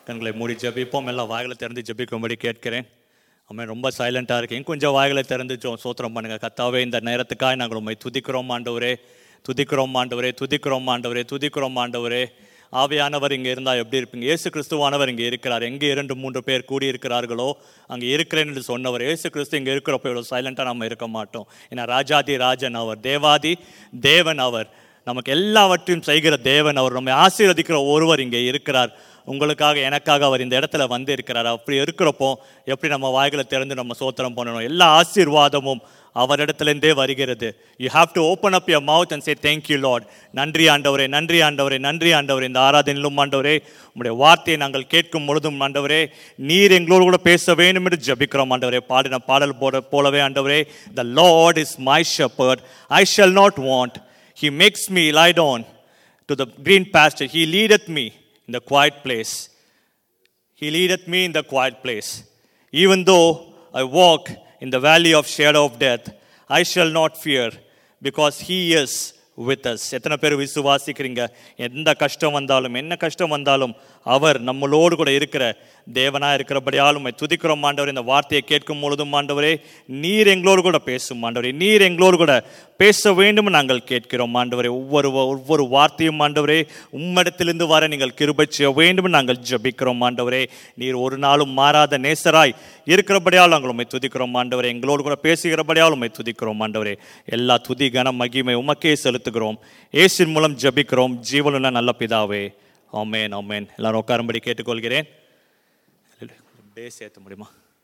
கண்களை மூடி ஜெபிப்போம் எல்லாம் வாய்களை திறந்து ஜெபிக்கும்படி கேட்கிறேன் அம்மே ரொம்ப சைலண்ட்டாக இருக்கீங்க கொஞ்சம் வாய்களை திறந்து ஜோ சோத்திரம் பண்ணுங்க கத்தாவே இந்த நேரத்துக்காக நாங்கள் உண்மை துதிக்கிறோம் ஆண்டவரே துதிக்கிறோம் ஆண்டவரே துதிக்கிறோம் ஆண்டவரே துதிக்கிறோம் ஆண்டவரே ஆவியானவர் இங்கே இருந்தால் எப்படி இருப்பீங்க இயேசு கிறிஸ்துவானவர் இங்கே இருக்கிறார் எங்கே இரண்டு மூன்று பேர் கூடி இருக்கிறார்களோ அங்கே இருக்கிறேன் என்று சொன்னவர் இயேசு கிறிஸ்து இங்கே இருக்கிறப்ப இவ்வளோ சைலண்ட்டாக நம்ம இருக்க மாட்டோம் ஏன்னா ராஜாதி ராஜன் அவர் தேவாதி தேவன் அவர் நமக்கு எல்லாவற்றையும் செய்கிற தேவன் அவர் நம்மை ஆசீர்வதிக்கிற ஒருவர் இங்கே இருக்கிறார் உங்களுக்காக எனக்காக அவர் இந்த இடத்துல வந்து இருக்கிறார் அப்படி இருக்கிறப்போ எப்படி நம்ம வாய்களை திறந்து நம்ம சோத்திரம் பண்ணணும் எல்லா ஆசீர்வாதமும் அவரிடத்துலேருந்தே வருகிறது you have to open up your mouth and say thank you Lord நன்றி ஆண்டவரே நன்றி ஆண்டவரே நன்றி ஆண்டவரே இந்த ஆராதனையிலும் ஆண்டவரே உங்களுடைய வார்த்தையை நாங்கள் கேட்கும் பொழுதும் ஆண்டவரே நீர் எங்களோடு கூட பேச வேண்டும் என்று ஜபிக்கிறோம் ஆண்டவரே பாடின பாடல் போட போலவே ஆண்டவரே the Lord is my shepherd I shall not want he makes me lie down to the green pasture. He leadeth me in the quiet place. He leadeth me in the quiet place. Even though I walk in the valley of shadow of death, I shall not fear because He is with us. எத்தனை பேர் விசுவாசிக்கிறீங்க எந்த கஷ்டம் வந்தாலும் என்ன கஷ்டம் வந்தாலும் அவர் நம்மளோடு கூட இருக்கிற தேவனாக இருக்கிறபடியாலும் உம்மை துதிக்கிறோம் ஆண்டவரே இந்த வார்த்தையை கேட்கும் பொழுதும் ஆண்டவரே நீர் எங்களோடு கூட பேசும் ஆண்டவரே நீர் எங்களோடு கூட பேச வேண்டும் நாங்கள் கேட்கிறோம் ஆண்டவரே ஒவ்வொரு ஒவ்வொரு வார்த்தையும் ஆண்டவரே உம்மிடத்திலிருந்து வர நீங்கள் கிருபை செய்ய வேண்டும் நாங்கள் ஜெபிக்கிறோம் ஆண்டவரே நீர் ஒரு நாளும் மாறாத நேசராய் இருக்கிறபடியால் நாங்கள் உண்மை துதிக்கிறோம் ஆண்டவரே எங்களோடு கூட பேசுகிறபடியால் உண்மை துதிக்கிறோம் ஆண்டவரே எல்லா துதி கனம் மகிமை உமக்கே செலுத்துகிறோம் ஏசின் மூலம் ஜெபிக்கிறோம் ஜீவனுள்ள நல்ல பிதாவே ஆமேன் ஆமேன் எல்லாரும் உட்காரும்படி கேட்டுக்கொள்கிறேன் அப்படியே சேர்த்த முடியுமா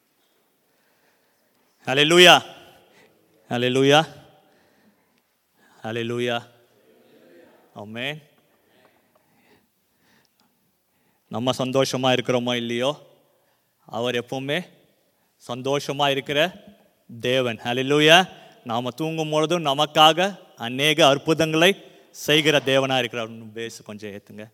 ஹalleluya ஹalleluya ஹalleluya ஆமென் நம்ம சந்தோஷமா இருக்கிறோமோ இல்லையோ அவர் எப்பவுமே சந்தோஷமா இருக்கிற தேவன் ஹalleluya நாம தூங்கும் பொழுதும் நமக்காக அநேக அற்புதங்களை செய்கிற தேவனா இருக்கிறார் இன்னும் பேசு கொஞ்சம் ஏத்துங்க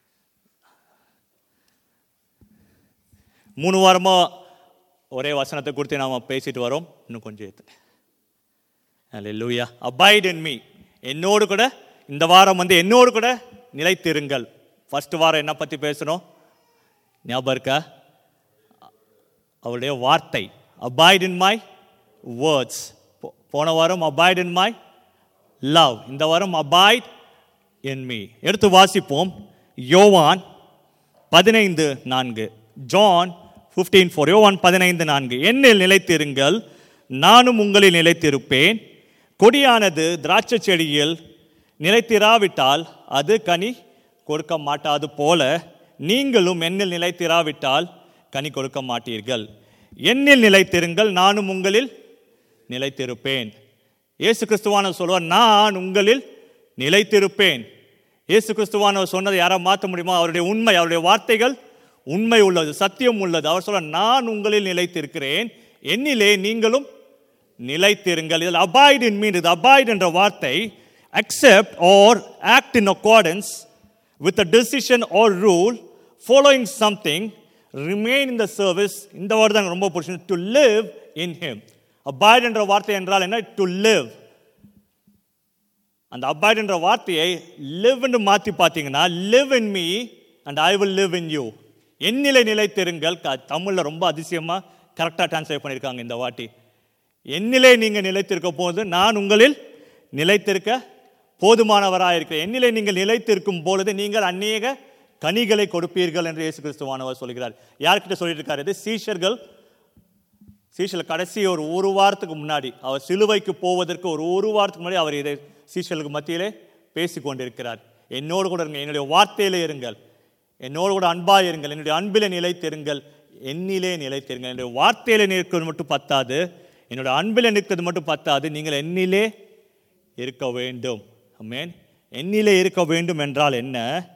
மூணு வாரமா ஒரே வசனத்தை குறித்து நாம பேசிட்டு வரோம் இன்னும் கொஞ்சம் ஏத்துங்க அல்லேலூயா அபாய்ட் இன் மீ என்னோடு கூட இந்த வாரம் வந்து என்னோடு கூட நிலைத்திருங்கள் ஃபர்ஸ்ட் வாரம் என்ன பற்றி பேசணும் ஞாபகம் இருக்கா அவருடைய வார்த்தை அபாய்ட் இன் மை வேர்ட்ஸ் போன வாரம் அபாய்ட் இன் மை லவ் இந்த வாரம் அபாய்ட் இன் மீ எடுத்து வாசிப்போம் யோவான் பதினைந்து நான்கு ஜான் ஃபிஃப்டீன் ஃபோர் யோவான் பதினைந்து நான்கு என்னில் நிலைத்திருங்கள் நானும் உங்களில் நிலைத்திருப்பேன் கொடியானது திராட்சை செடியில் நிலைத்திராவிட்டால் அது கனி கொடுக்க மாட்டாது போல நீங்களும் என்னில் நிலைத்திராவிட்டால் கனி கொடுக்க மாட்டீர்கள் என்னில் நிலைத்திருங்கள் நானும் உங்களில் நிலைத்திருப்பேன் இயேசு கிறிஸ்துவானவர் சொல்வார் நான் உங்களில் நிலைத்திருப்பேன் இயேசு கிறிஸ்துவானவர் சொன்னதை யாரா மாற்ற முடியுமா அவருடைய உண்மை அவருடைய வார்த்தைகள் உண்மை உள்ளது சத்தியம் உள்ளது அவர் சொல்ல நான் உங்களில் நிலைத்திருக்கிறேன் என்னிலே நீங்களும் நிலைத்திருங்கள் இதில் அபாய்ட் இன் மீன் இது அபாய்ட் என்ற வார்த்தை accept or act in accordance with a decision or rule following something remain in the service இந்த வார்த்தை எனக்கு ரொம்ப பிடிச்சது to live in him abide என்ற வார்த்தை என்றால் என்ன டு லிவ் அந்த அபாய்ட் என்ற வார்த்தையை லிவ்னு மாற்றி பார்த்தீங்கன்னா live in me and I will live in you எண்ணிலை நிலைத்திருங்கள் க தமிழில் ரொம்ப அதிசயமாக கரெக்டாக டிரான்ஸ்லேட் பண்ணியிருக்காங்க இந்த வாட்டி என்னிலே நீங்கள் நிலைத்திருக்க போது நான் உங்களில் நிலைத்திருக்க போதுமானவராக இருக்கிறேன் என்னிலே நீங்கள் நிலைத்திருக்கும் பொழுது நீங்கள் அநேக கனிகளை கொடுப்பீர்கள் என்று இயேசு கிறிஸ்துவானவர் சொல்கிறார் யார்கிட்ட சொல்லிட்டு இருக்காரு இது சீஷர்கள் சீஷல் கடைசி ஒரு ஒரு வாரத்துக்கு முன்னாடி அவர் சிலுவைக்கு போவதற்கு ஒரு ஒரு வாரத்துக்கு முன்னாடி அவர் இதை சீஷர்களுக்கு மத்தியிலே பேசி கொண்டிருக்கிறார் என்னோடு கூட இருங்க என்னுடைய வார்த்தையிலே இருங்கள் என்னோடு கூட அன்பாக இருங்கள் என்னுடைய அன்பிலே நிலைத்திருங்கள் என்னிலே நிலைத்திருங்கள் என்னுடைய வார்த்தையிலே நிற்கிறது மட்டும் பத்தாது என்னுடைய அன்பிலே நிற்கிறது மட்டும் பத்தாது நீங்கள் என்னிலே இருக்க வேண்டும் அமேன் என்னிலே இருக்க வேண்டும் என்றால் என்ன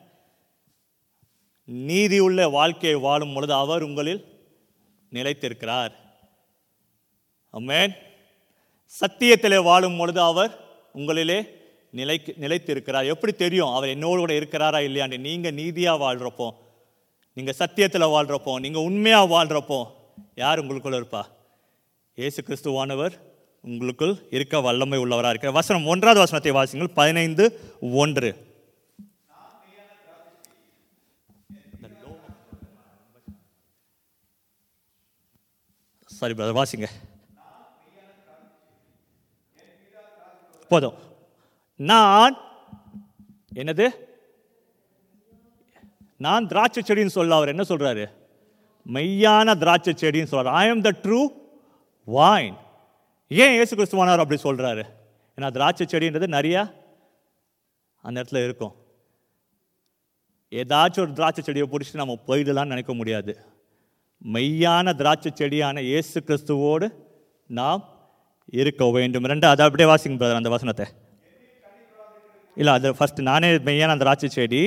நீதியுள்ள வாழ்க்கையை வாழும் பொழுது அவர் உங்களில் நிலைத்திருக்கிறார் அமேன் சத்தியத்திலே வாழும் பொழுது அவர் உங்களிலே நிலை நிலைத்திருக்கிறார் எப்படி தெரியும் அவர் என்னோடு கூட இருக்கிறாரா இல்லையாண்டு நீங்கள் நீதியாக வாழ்கிறப்போ நீங்கள் சத்தியத்தில் வாழ்கிறப்போ நீங்கள் உண்மையாக வாழ்கிறப்போ யார் உங்களுக்குள்ள இருப்பா இயேசு கிறிஸ்துவானவர் உங்களுக்குள் இருக்க வல்லமை உள்ளவராக இருக்கிறார் வசனம் ஒன்றாவது வசனத்தை வாசிங்கள் பதினைந்து ஒன்று சாரி பிரதர் வாசிங்க போதும் நான் என்னது நான் திராட்சை செடின்னு சொல்ல அவர் என்ன சொல்றாரு மெய்யான திராட்சை செடின்னு சொல்றாரு I am the true wine ஏன் இயேசு கிறிஸ்துவானவர் அப்படி சொல்றாரு ஏன்னா திராட்சை செடின்றது நிறையா அந்த இடத்துல இருக்கும் ஏதாச்சும் ஒரு திராட்சை செடியை பிடிச்சி நம்ம போயிடலாம்னு நினைக்க முடியாது மெய்யான திராட்சை செடியான இயேசு கிறிஸ்துவோடு நாம் இருக்க வேண்டும் ரெண்டு அதை அப்படியே வாசிங்க பிரதர் அந்த வசனத்தை இல்லை அது ஃபர்ஸ்ட் நானே மெய்யான அந்த திராட்சை செடி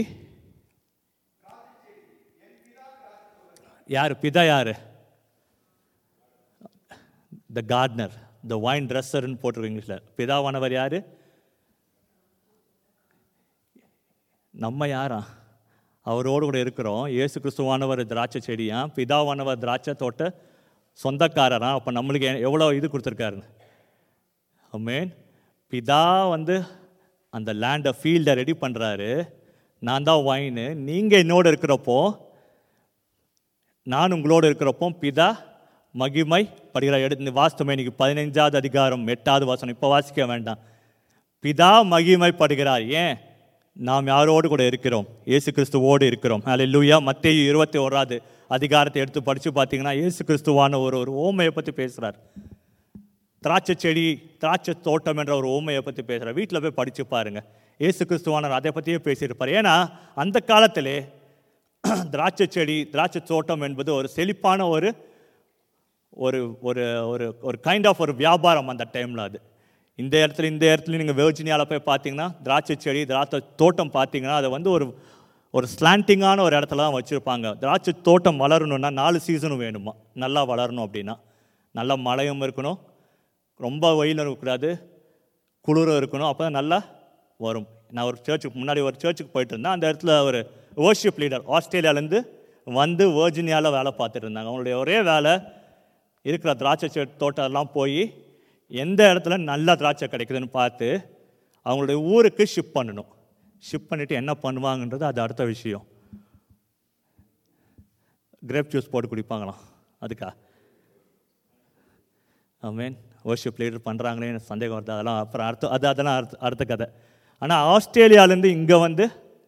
யார் பிதா யார் த கார்ட்னர் த வைன் ட்ரெஸ்ஸர்னு போட்டிருக்கு இங்கிலீஷில் பிதாவானவர் யார் நம்ம யாரா அவரோடு கூட இருக்கிறோம் இயேசு கிறிஸ்துவானவர் திராட்சை செடியா பிதாவானவர் திராட்சை தோட்ட சொந்தக்காரரா அப்போ நம்மளுக்கு எ- எவ்வளோ இது கொடுத்துருக்காருங்க அமேன் பிதா வந்து அந்த லேண்டை ஃபீல்டை ரெடி பண்ணுறாரு நான் தான் வைனு நீங்கள் என்னோட இருக்கிறப்போ நான் உங்களோடு இருக்கிறப்போ பிதா மகிமை படுகிற எடுத்து வாஸ்தவமே இன்னைக்கு பதினைஞ்சாவது அதிகாரம் எட்டாவது வாசனம் இப்போ வாசிக்க வேண்டாம் பிதா மகிமைப்படுகிறார் ஏன் நாம் யாரோடு கூட இருக்கிறோம் இயேசு கிறிஸ்துவோடு இருக்கிறோம் அல்லேலூயா மத்தேயு இருபத்தி ஓராது அதிகாரத்தை எடுத்து படித்து பார்த்தீங்கன்னா இயேசு கிறிஸ்துவான ஒரு ஒரு ஓமையை பற்றி பேசுகிறார் திராட்சை செடி திராட்சை தோட்டம் என்ற ஒரு ஓமையை பற்றி பேசுகிறார் வீட்டில் போய் படித்து பாருங்க இயேசு கிறிஸ்துவானவர் அதை பற்றியே பேசியிருப்பார் ஏன்னா அந்த காலத்திலே திராட்சை செடி திராட்சை தோட்டம் என்பது ஒரு செழிப்பான ஒரு ஒரு ஒரு ஒரு ஒரு கைண்ட் ஆஃப் ஒரு வியாபாரம் அந்த டைமில் அது இந்த இடத்துல இந்த இடத்துல நீங்கள் வெர்ஜினியாவில் போய் பார்த்தீங்கன்னா திராட்சை செடி திராட்சை தோட்டம் பார்த்தீங்கன்னா அதை வந்து ஒரு ஒரு ஸ்லாண்டிங்கான ஒரு இடத்துல தான் வச்சுருப்பாங்க திராட்சை தோட்டம் வளரணும்னா நாலு சீசனும் வேணுமா நல்லா வளரணும் அப்படின்னா நல்லா மழையும் இருக்கணும் ரொம்ப வெயிலும் இருக்கக்கூடாது குளிரும் இருக்கணும் அப்போ தான் நல்லா வரும் நான் ஒரு சர்ச்சுக்கு முன்னாடி ஒரு சர்ச்சுக்கு போயிட்டு இருந்தேன் அந்த இடத்துல ஒரு வர்ஷிப் லீடர் ஆஸ்திரேலியாலேருந்து வந்து வர்ஜினியாவில் வேலை பார்த்துட்டு இருந்தாங்க அவங்களுடைய ஒரே வேலை இருக்கிற திராட்சை செடி தோட்டம்லாம் போய் எந்த இடத்துல நல்ல திராட்சை கிடைக்குதுன்னு பார்த்து அவங்களுடைய ஊருக்கு ஷிப் பண்ணணும் ஷிப் பண்ணிவிட்டு என்ன பண்ணுவாங்கன்றது அது அடுத்த விஷயம் கிரேப் ஜூஸ் போட்டு குடிப்பாங்களாம் அதுக்கா ஆமேன் வர்ஷிப் லீடர் பண்ணுறாங்களே எனக்கு சந்தேகம் வருது அதெல்லாம் அப்புறம் அடுத்த அது அதெல்லாம் அடுத்த அடுத்த கதை ஆனால் ஆஸ்திரேலியாலேருந்து இங்கே வந்து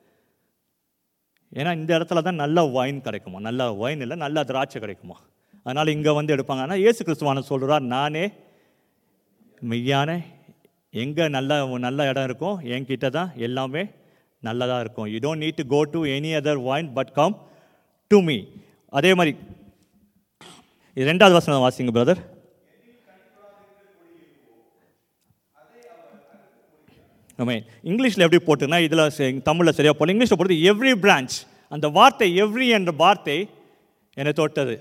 ஏன்னா இந்த இடத்துல தான் நல்ல வைன் கிடைக்குமா நல்ல வைன் இல்லை நல்ல திராட்சை கிடைக்குமா அதனால் இங்கே வந்து எடுப்பாங்க ஆனால் இயேசு கிறிஸ்துவான சொல்கிறார் நானே மெய்யான எங்கே நல்ல நல்ல இடம் இருக்கும் என்கிட்ட தான் எல்லாமே நல்லதாக இருக்கும் you don't need to go to any other vine but come to me அதே மாதிரி இது ரெண்டாவது வசனம் வாசிங்க பிரதர் ஆமாம் இங்கிலீஷில் எப்படி போட்டுன்னா இதில் தமிழில் சரியாக போடல இங்கிலீஷில் போட்டு எவ்ரி பிரான்ச் அந்த வார்த்தை எவ்ரி என்ற வார்த்தை என்னை தொட்டது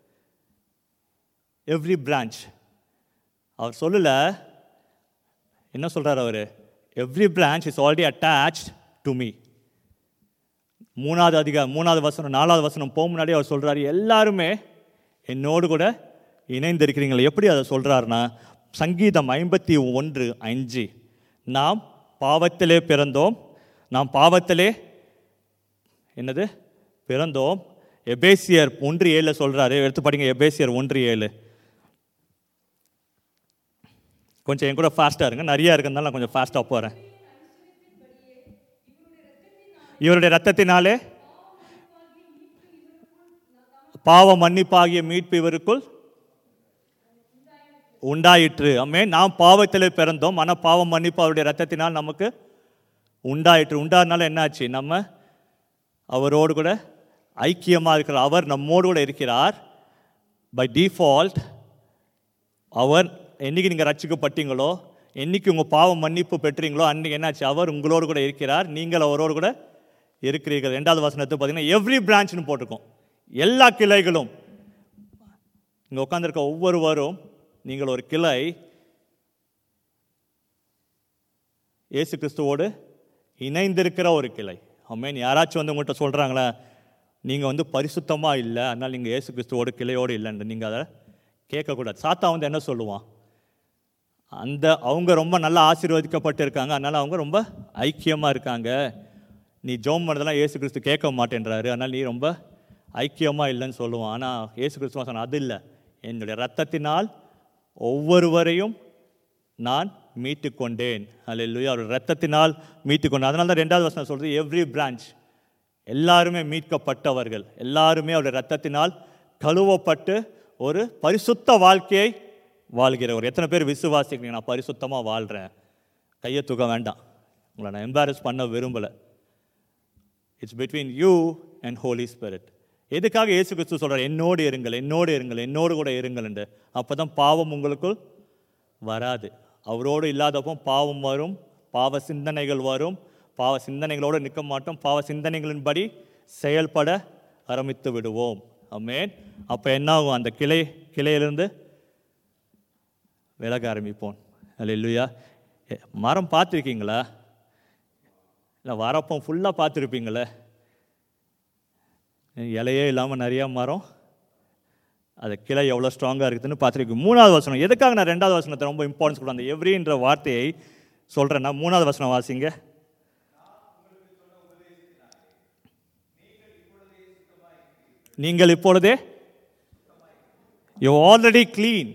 எவ்ரி பிரான்ச் அவர் சொல்லல என்ன சொல்றார் அவர் every branch is already attach to me மூணாவது அதிகாரம் மூணாவது வசனம் நாலாவது வசனம் போக முன்னாடி அவர் சொல்றாரு எல்லாருமே என்னோடு கூட இணைந்திருக்கிறீங்களே எப்படி அதை சொல்றாருன்னா சங்கீதம் ஐம்பத்தி ஒன்று அஞ்சு நாம் பாவத்திலே பிறந்தோம் நாம் பாவத்திலே என்னது பிறந்தோம் எபேசியர் ஒன்று ஏழுல சொல்றாரு எடுத்து படிங்க எபேசியர் ஒன்று ஏழு கொஞ்சம் என் கூட ஃபாஸ்ட்டாக இருங்க நிறையா இருக்கிறதுனால நான் கொஞ்சம் ஃபாஸ்ட்டாக போகிறேன் இவருடைய ரத்தத்தினாலே பாவ மன்னிப்பாகிய மீட்பு இவருக்குள் உண்டாயிற்று அம்மே நாம் பாவத்தில் பிறந்தோம் ஆனால் பாவம் மன்னிப்பு அவருடைய ரத்தத்தினால் நமக்கு உண்டாயிற்று உண்டாதனால என்னாச்சு நம்ம அவரோடு கூட ஐக்கியமாக இருக்கிறார் அவர் நம்மோடு கூட இருக்கிறார் பை டிஃபால்ட் அவர் என்னைக்கு நீங்கள் ரட்சிக்கப்பட்டீங்களோ என்னைக்கு உங்கள் பாவம் மன்னிப்பு பெற்றீங்களோ அன்றைக்கி என்னாச்சு அவர் உங்களோடு கூட இருக்கிறார் நீங்கள் அவரோடு கூட இருக்கிறீர்கள் ரெண்டாவது வசனத்தை பார்த்தீங்கன்னா எவ்ரி பிரான்ச்னு போட்டிருக்கோம் எல்லா கிளைகளும் இங்கே உட்காந்துருக்க ஒவ்வொருவரும் நீங்கள் ஒரு கிளை இயேசு கிறிஸ்துவோடு இணைந்திருக்கிற ஒரு கிளை அம்மேன் யாராச்சும் வந்து உங்கள்கிட்ட சொல்கிறாங்களா நீங்கள் வந்து பரிசுத்தமாக இல்லை அதனால் நீங்கள் இயேசு கிறிஸ்துவோடு கிளையோடு இல்லைன்னு நீங்கள் அதை கேட்கக்கூடாது சாத்தா வந்து என்ன சொல்லுவான் அந்த அவங்க ரொம்ப நல்லா ஆசீர்வதிக்கப்பட்டு இருக்காங்க அதனால் அவங்க ரொம்ப ஐக்கியமாக இருக்காங்க நீ ஜோம் பண்ணதெல்லாம் இயேசு கிறிஸ்து கேட்க மாட்டேன்றாரு அதனால் நீ ரொம்ப ஐக்கியமாக இல்லைன்னு சொல்லுவான் ஆனால் இயேசு கிறிஸ்துவ சொன்ன அது இல்லை என்னுடைய ரத்தத்தினால் ஒவ்வொருவரையும் நான் மீட்டு கொண்டேன் அல்லேலூயா அவர் ரத்தத்தினால் மீட்டு கொண்டேன் அதனால தான் ரெண்டாவது வசனம் சொல்றது எவ்ரி பிரான்ச் எல்லாருமே மீட்கப்பட்டவர்கள் எல்லாருமே அவருடைய ரத்தத்தினால் கழுவப்பட்டு ஒரு பரிசுத்த வாழ்க்கையை வாழ்கிறவர் எத்தனை பேர் விசுவாசிக்கிறீங்க நான் பரிசுத்தமாக வாழ்கிறேன் கையை தூக்க வேண்டாம் உங்களை நான் எம்பாரஸ் பண்ண விரும்பலை it's between you and Holy Spirit எதுக்காக இயேசு கிறிஸ்து சொல்கிறார் என்னோடு இருங்கள் என்னோடு இருங்கள் என்னோடு கூட இருங்கள் என்று அப்போ தான் பாவம் உங்களுக்குள் வராது அவரோடு இல்லாதப்போ பாவம் வரும் பாவ சிந்தனைகள் வரும் பாவ சிந்தனைகளோடு நிற்க மாட்டோம் பாவ சிந்தனைகளின்படி செயல்பட ஆரம்பித்து விடுவோம் அமேன் அப்போ என்ன ஆகும் அந்த கிளை கிளையிலிருந்து விலக ஆரம்பிப்போம் அல்ல மரம் பார்த்துருக்கீங்களா இல்லை வரப்போ ஃபுல்லாக பார்த்துருப்பீங்களே இலையே இல்லாமல் நிறைய மரம் அது கிளை எவ்வளோ ஸ்ட்ராங்காக இருக்குதுன்னு பார்த்துருக்கு மூணாவது வசனம் எதுக்காக நான் ரெண்டாவது வசனத்தை ரொம்ப இம்பார்ட்டன்ஸ் கொடுத்தேன் அந்த எவ்ரின்ற வார்த்தையை சொல்கிறேன்னா மூணாவது வசனம் வாசிங்க நீங்கள் இப்பொழுதே you already clean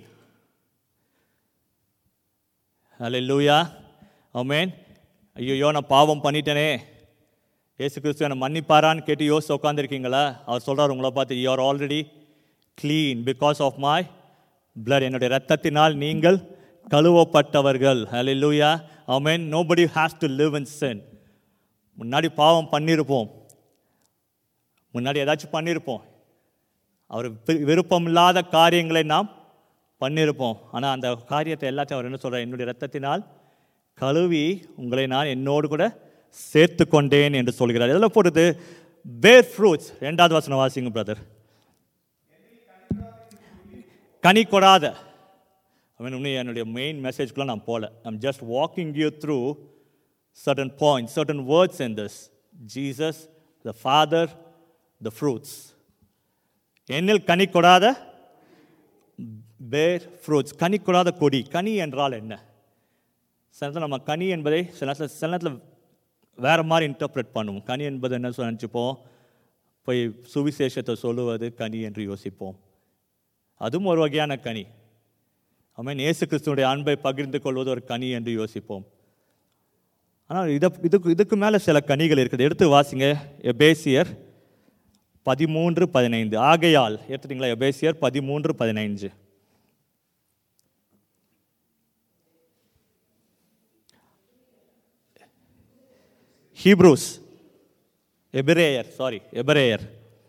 alleluia amen ஐயோ நான் பாவம் பண்ணிட்டேனே ஏசு கிறிஸ்து என்னை மன்னிப்பாரான்னு கேட்டு யோசிச்சு உட்காந்துருக்கீங்களா அவர் சொல்றார் உங்களை பார்த்து you are already clean because of my blood என்னுடைய ரத்தத்தினால் நீங்கள் கழுவப்பட்டவர்கள் ஹalleluya ஆமென் nobody has to live in sin முன்னாடி பாவம் பண்ணியிருப்போம் முன்னாடி ஏதாச்சும் பண்ணியிருப்போம் அவர் வி- விருப்பமில்லாத காரியங்களை நாம் பண்ணியிருப்போம் ஆனால் அந்த காரியத்தை எல்லாத்தையும் அவர் என்ன சொல்றார் என்னுடைய ரத்தத்தினால் கழுவி உங்களை நான் என்னோடு கூட சேர்த்து கொண்டேன் என்று சொல்கிறார் இதில் போடுறது பேர் ஃப்ரூட்ஸ் ரெண்டாவது வசனம் வாசிங்க பிரதர் கனி கொடாத அவன் இன்னும் என்னுடைய மெயின் மெசேஜ்க்குள்ள நான் போகல I'm just walking you through certain points, certain words in this. Jesus, the Father, the fruits. என்னில் கனி கொடாத பேர் ஃப்ரூட்ஸ் கனி கொடாத கொடி கனி என்றால் என்ன சில நேரத்தில் நம்ம கனி என்பதை சில நேரத்தில் சில நேரத்தில் வேறு மாதிரி இன்டர்பிரேட் பண்ணுவோம் கனி என்பது என்ன சொல்ல நினச்சிப்போம் போய் சுவிசேஷத்தை சொல்லுவது கனி என்று யோசிப்போம் அதுவும் ஒரு வகையான கனி அவன் இயேசு கிறிஸ்துனுடைய அன்பை பகிர்ந்து கொள்வது ஒரு கனி என்று யோசிப்போம் ஆனால் இதை இதுக்கு இதுக்கு மேலே சில கனிகள் இருக்குது எடுத்து வாசிங்க எபேசியர் பதிமூன்று பதினைந்து ஆகையால் எடுத்துட்டீங்களா எபேசியர் பதிமூன்று பதினைஞ்சு ஹீப்ரூஸ் எபிரேயர் சாரி எபிரேயர்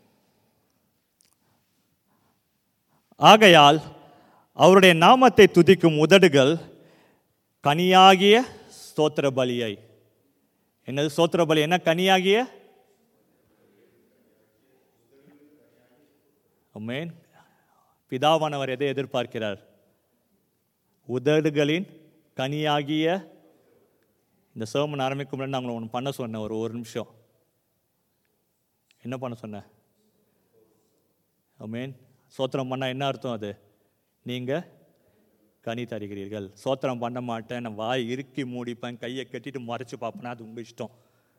ஆகையால் அவருடைய நாமத்தை துதிக்கும் உதடுகள் கனியாகிய ஸ்தோத்திர பலியை என்னது ஸ்தோத்திர பலி என்ன கனியாகிய அமேன் பிதாவானவர் எதை எதிர்பார்க்கிறார் உதடுகளின் கனியாகிய இந்த சேமன் ஆரம்பிக்கும் முன்னாடி நான் உங்களை ஒன்று பண்ண சொன்னேன் ஒரு ஒரு நிமிஷம் என்ன பண்ண சொன்னேன் அமேன் சோத்திரம் பண்ணால் என்ன அர்த்தம் அது நீங்கள் கனி தருகிறீர்கள் சோத்திரம் பண்ண மாட்டேன் நான் வாய் இறுக்கி மூடிப்பேன் கையை கட்டிட்டு மறைச்சு பார்ப்பேன்னா அது உங்கள் இஷ்டம்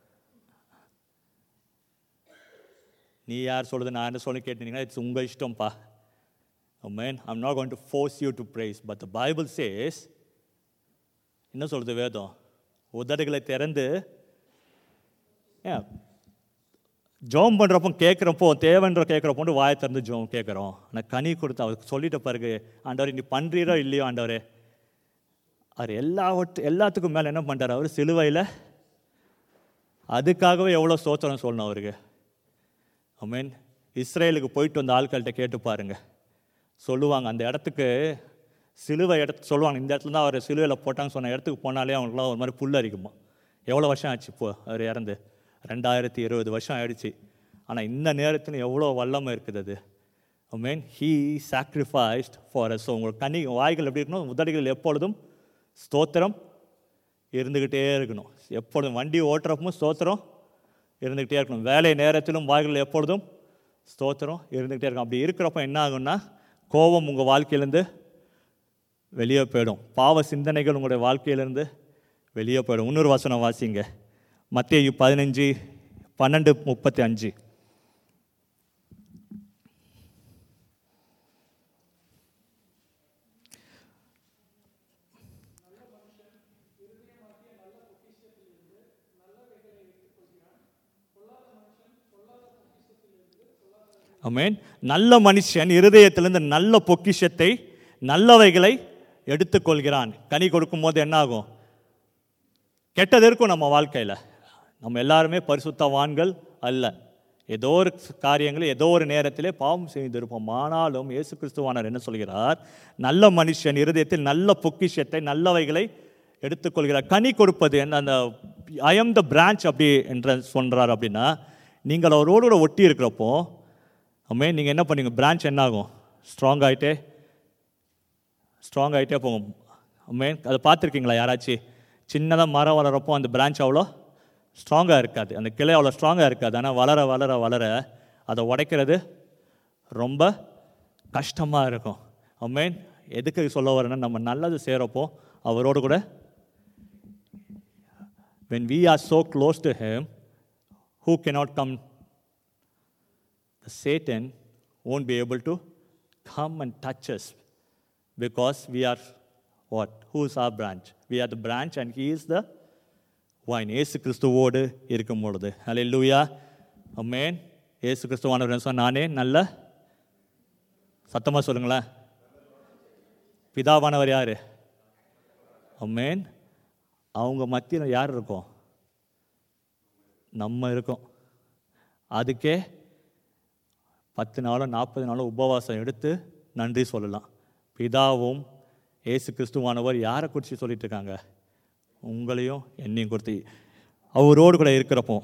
நீ யார் சொல்றது நான் என்ன சொல்லி கேட்டீங்கன்னா இட்ஸ் உங்கள் இஷ்டம்ப்பா man I'm not goin' to force you to praise but the Bible says என்ன சொல்றது வேதம் உதடுகளை திறந்து ஏன் ஜோம் பண்ணுறப்போ கேட்குறப்போ தேவைன்ற கேட்குறப்போ வாயை திறந்து ஜோம் கேட்குறோம் ஆனால் கனி கொடுத்து அவர் சொல்லிட்ட பிறகு ஆண்டவர் நீ பண்ணுறீரோ இல்லையோ ஆண்டவரே அவர் எல்லாவற்று எல்லாத்துக்கும் மேலே என்ன பண்ணுறாரு அவர் சிலுவையில் அதுக்காகவே எவ்வளோ சோத்திரம் சொல்லணும் அவருக்கு ஐ மீன் இஸ்ரேலுக்கு போயிட்டு வந்த ஆட்கள்கிட்ட கேட்டு பாருங்க சொல்லுவாங்க அந்த இடத்துக்கு சிலுவை இடத்து சொல்லுவாங்க இந்த இடத்துல தான் அவர் சிலுவையில் போட்டாங்க சொன்ன இடத்துக்கு போனாலே அவங்களுக்குலாம் ஒரு மாதிரி புல் அரிக்குமா எவ்வளோ வருஷம் ஆச்சு இப்போ அவர் இறந்து ரெண்டாயிரத்தி இருபது வருஷம் ஆயிடுச்சு ஆனால் இந்த நேரத்தில் எவ்வளோ வல்லமை இருக்குது அது I mean he sacrificed for us உங்களுக்கு கனி வாய்கள் எப்படி இருக்கணும் உதடுகள் எப்பொழுதும் ஸ்தோத்திரம் இருந்துக்கிட்டே இருக்கணும் எப்பொழுதும் வண்டி ஓட்டுறப்பவும் ஸ்தோத்திரம் இருந்துக்கிட்டே இருக்கணும் வேலை நேரத்திலும் வாய்கள் எப்பொழுதும் ஸ்தோத்திரம் இருந்துக்கிட்டே இருக்கும் அப்படி இருக்கிறப்ப என்ன ஆகும்னா கோபம் உங்கள் வாழ்க்கையிலேருந்து வெளியே போயிடும் பாவ சிந்தனைகள் உங்களுடைய வாழ்க்கையிலேருந்து வெளியே போயிடும் இன்னொரு வசனம் வாசிங்க மத்திய பதினஞ்சு பன்னெண்டு முப்பத்தி அஞ்சு ஆமென் நல்ல மனுஷன் இருதயத்திலிருந்து நல்ல பொக்கிஷத்தை நல்லவைகளை எடுத்துக்கொள்கிறான் கனி கொடுக்கும்போது என்ன ஆகும் கெட்டது இருக்கும் நம்ம வாழ்க்கையில் நம்ம எல்லாருமே பரிசுத்தவான்கள் அல்ல ஏதோ ஒரு காரியங்கள் ஏதோ ஒரு நேரத்திலே பாவம் செய்திருப்போம் ஆனாலும் இயேசு கிறிஸ்துவானர் என்ன சொல்கிறார் நல்ல மனுஷன் இருதயத்தில் நல்ல பொக்கிஷத்தை நல்லவைகளை எடுத்துக்கொள்கிறார் கனி கொடுப்பது என்ன அந்த ஐ எம் த பிரான்ச் அப்படி என்று சொல்கிறார் அப்படின்னா நீங்கள் அவரோடு கூட ஒட்டி இருக்கிறப்போ அம்மே நீங்கள் என்ன பண்ணுவீங்க பிரான்ச் என்ன ஆகும் ஸ்ட்ராங் ஆகிட்டே ஸ்ட்ராங் ஆகிட்டே போகும் அம்மேன் அதை பார்த்துருக்கீங்களா யாராச்சும் சின்னதாக மரம் வளரப்போ அந்த பிரான்ச் அவ்வளோ ஸ்ட்ராங்காக இருக்காது அந்த கிளை அவ்வளோ ஸ்ட்ராங்காக இருக்காது ஆனால் வளர வளர வளர அதை உடைக்கிறது ரொம்ப கஷ்டமாக இருக்கும் அம்மேன் எதுக்கு சொல்ல வரேன்னா நம்ம நல்லது செய்கிறப்போ அவரோடு கூட when we are so close to him who cannot come the satan won't be able to come and touch us because we are what who is our branch we are the branch and he is the vine இயேசு கிறிஸ்துவோடு இருக்கும் பொழுது ஹalleluya அமேன் இயேசு கிறிஸ்துவானவர் சொன்ன நானே நல்ல சத்தமா சொல்லுங்களேன் பிதாவானவர் யாரு அமேன் அவங்க மத்தியில் யார் இருக்கோம் நம்ம இருக்கோம் அதுக்கே பத்து நாளும் நாற்பது நாளும் உபவாசம் எடுத்து நன்றி சொல்லலாம் பிதாவும் இயேசு கிறிஸ்துவானவர் யாரை குறித்து சொல்லிட்டு இருக்காங்க உங்களையும் என்னையும் குறித்து அவரோடு கூட இருக்கிறப்போ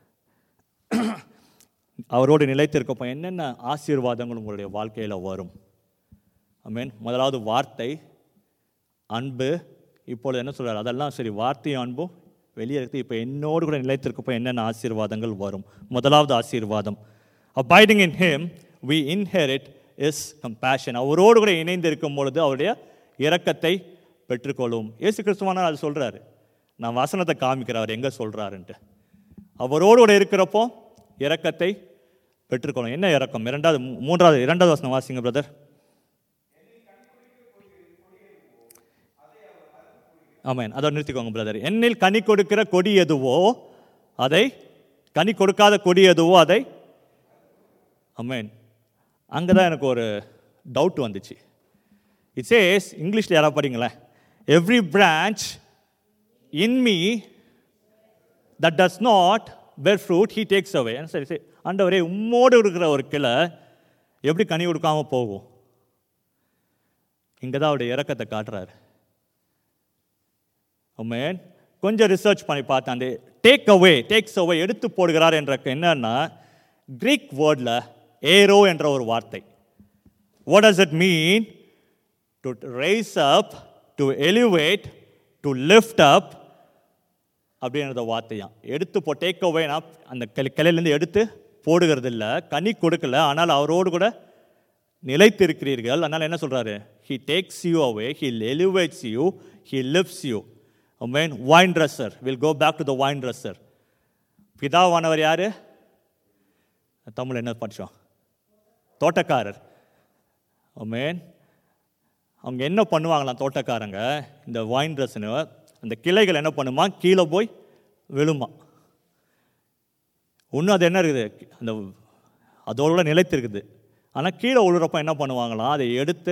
அவரோடு நிலைத்திருக்கப்போ என்னென்ன ஆசீர்வாதங்கள் உங்களுடைய வாழ்க்கையில் வரும் மீன் முதலாவது வார்த்தை அன்பு இப்பொழுது என்ன சொல்றாரு அதெல்லாம் சரி வார்த்தையும் அன்பும் வெளியே இருக்கு இப்போ என்னோடு கூட நிலைத்திருக்கப்போ என்னென்ன ஆசீர்வாதங்கள் வரும் முதலாவது ஆசீர்வாதம் abiding in him we inherit is compassion அவரோடு கூட இணைந்து இருக்கும் பொழுது அவருடைய இரக்கத்தை பெற்றுக்கொள்ளும் இயேசு கிறிஸ்துவானார் அது சொல்றாரு நான் வசனத்தை காமிக்கிறேன் அவர் எங்கே சொல்றாருன்ட்டு அவரோடு கூட இருக்கிறப்போ இரக்கத்தை பெற்றுக்கொள்ளும் என்ன இரக்கம் இரண்டாவது மூ- மூன்றாவது இரண்டாவது வசனம் வாசிங்க பிரதர் ஆமென் அதை நிறுத்திக்கோங்க பிரதர் என்னில் கனி கொடுக்கிற கொடி எதுவோ அதை கனி கொடுக்காத கொடி எதுவோ அதை ஆமென் அங்கே தான் எனக்கு ஒரு டவுட் வந்துச்சு இட் சேஸ் இங்கிலீஷில் யாராவது படிங்களேன் every branch in me that does not bear fruit he takes away சரி சரி ஆண்டவரே உம்மோடு இருக்கிற ஒரு கிளை எப்படி கனி கொடுக்காம போகும் இங்கே தான் அவருடைய இறக்கத்தை காட்டுறாரு ஆமென் கொஞ்சம் ரிசர்ச் பண்ணி பார்த்தேன் அந்த டேக் அவே டேக்ஸ் அவே எடுத்து போடுகிறார் என்ற என்னன்னா கிரீக் வேர்டில் ஏரோ என்ற ஒரு வார்த்தை what does it mean to rise up to elevate to lift up அப்படின்றத வார்த்தையாம் எடுத்து போ டேக் அவேனா அந்த கிளை கிளையிலேருந்து எடுத்து போடுகிறது இல்லை கனி கொடுக்கல ஆனால் அவரோடு கூட நிலைத்திருக்கிறீர்கள் அதனால் என்ன சொல்றாரு he takes you away he elevates you he lifts you mean vine dresser will go back to the vine dresser பிதாவானவர் யாரு தமிழ் என்ன படித்தோம் தோட்டக்காரர் மீன் அவங்க என்ன பண்ணுவாங்களாம் தோட்டக்காரங்க இந்த வைன் ட்ரெஸ்ஸுன்னு அந்த கிளைகள் என்ன பண்ணுமா கீழே போய் விழுமா இன்னும் அது என்ன இருக்குது அந்த அதோட நிலைத்திருக்குது ஆனால் கீழே விழுறப்ப என்ன பண்ணுவாங்களாம் அதை எடுத்து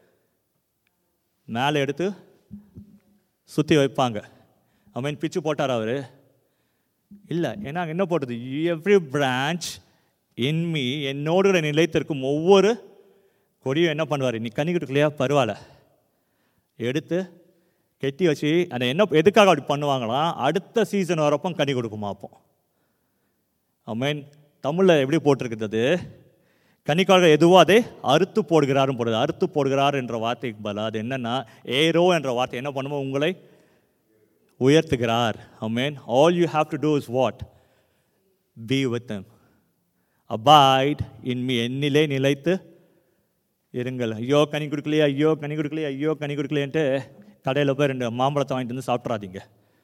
மேலே எடுத்து சுற்றி வைப்பாங்க ஐ மீன் பிச்சு போட்டார் அவர் இல்லை ஏன்னா அங்க என்ன போட்டது எவ்ரி பிரான்ச் இன் மீ என்னோடு கூட நிலைத்திருக்கும் ஒவ்வொரு கொடியும் என்ன பண்ணுவார் நீ கனி கொடுக்கலையா பரவாயில்ல எடுத்து கெட்டி வச்சு அதை என்ன எதுக்காக அப்படி பண்ணுவாங்களாம் அடுத்த சீசன் வரப்போ கனி கொடுக்குமா அப்போ ஐ மீன் தமிழில் எப்படி போட்டிருக்குது அது கனிக்காக எதுவோ அதை அறுத்து போடுகிறாரும் போடுது அறுத்து போடுகிறார் என்ற வார்த்தைக்கு பதிலாக அது என்னன்னா ஏரோ என்ற வார்த்தை என்ன பண்ணுமோ உங்களை உயர்த்துகிறார் I mean all you have to do is what be with them abide in me என்னிலே நிலைத்து இருங்கள் ஐயோ கனி கொடுக்கலையே ஐயோ கனி கொடுக்கலையே ஐயோ கனி கொடுக்கலையேன்ட்டு கடையில் போய் ரெண்டு மாம்பழத்தை வாங்கிட்டு வந்து சாப்பிட்றாதீங்க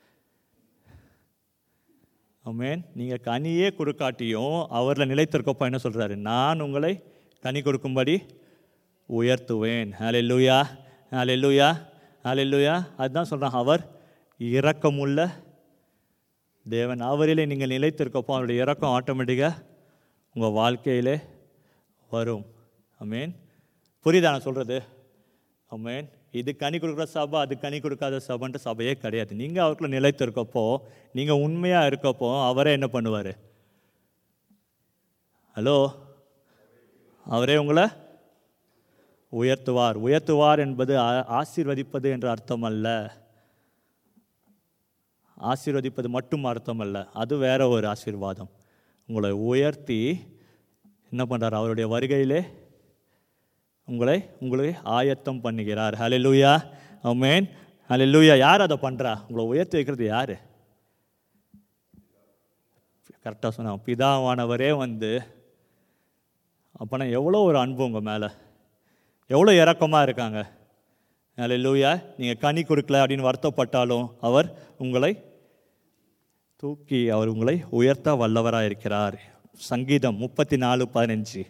ஆமென் நீங்கள் கனியே கொடுக்காட்டியும் அவரில் நிலைத்திருக்கப்போ என்ன சொல்கிறாரு நான் உங்களை கனி கொடுக்கும்படி உயர்த்துவேன் ஹலே லூயா ஹலே லூயா ஹலே லூயா அதுதான் சொல்கிறேன் அவர் இரக்கமுள்ள தேவன் அவரிலே நீங்கள் நிலைத்திருக்கப்போ அவருடைய இரக்கம் ஆட்டோமேட்டிக்காக உங்கள் வாழ்க்கையிலே வரும் அமேன் புரியுதா நான் சொல்கிறது அமேன் இது கனி கொடுக்குற சபை அது கனி கொடுக்காத சபைன்ட்டு சபையே கிடையாது நீங்கள் அவருக்குள்ள நிலைத்து இருக்கப்போ நீங்கள் உண்மையாக இருக்கப்போ அவரே என்ன பண்ணுவார் ஹலோ அவரே உங்களை உயர்த்துவார் உயர்த்துவார் என்பது ஆ- ஆசீர்வதிப்பது என்ற அர்த்தம் அல்ல ஆசீர்வதிப்பது மட்டும் அர்த்தம் அல்ல அது வேற ஒரு ஆசீர்வாதம் உங்களை உயர்த்தி என்ன பண்ணுறார் அவருடைய வருகையிலே உங்களை உங்களை ஆயத்தம் பண்ணுகிறார் ஹalleluya ஆமென் ஹalleluya யார் அதை பண்ணுறா உங்களை உயர்த்தி வைக்கிறது யார் கரெக்டாக சொன்னா பிதாவானவரே வந்து அப்போனா எவ்வளோ ஒரு அன்பு உங்கள் மேலே எவ்வளோ இரக்கமாக இருக்காங்க ஹalleluya நீங்கள் கனி கொடுக்கல அப்படின்னு வருத்தப்பட்டாலும் அவர் உங்களை தூக்கி அவர் உங்களை உயர்த்த வல்லவராக இருக்கிறார் சங்கீதம் முப்பத்தி நாலு பதினஞ்சு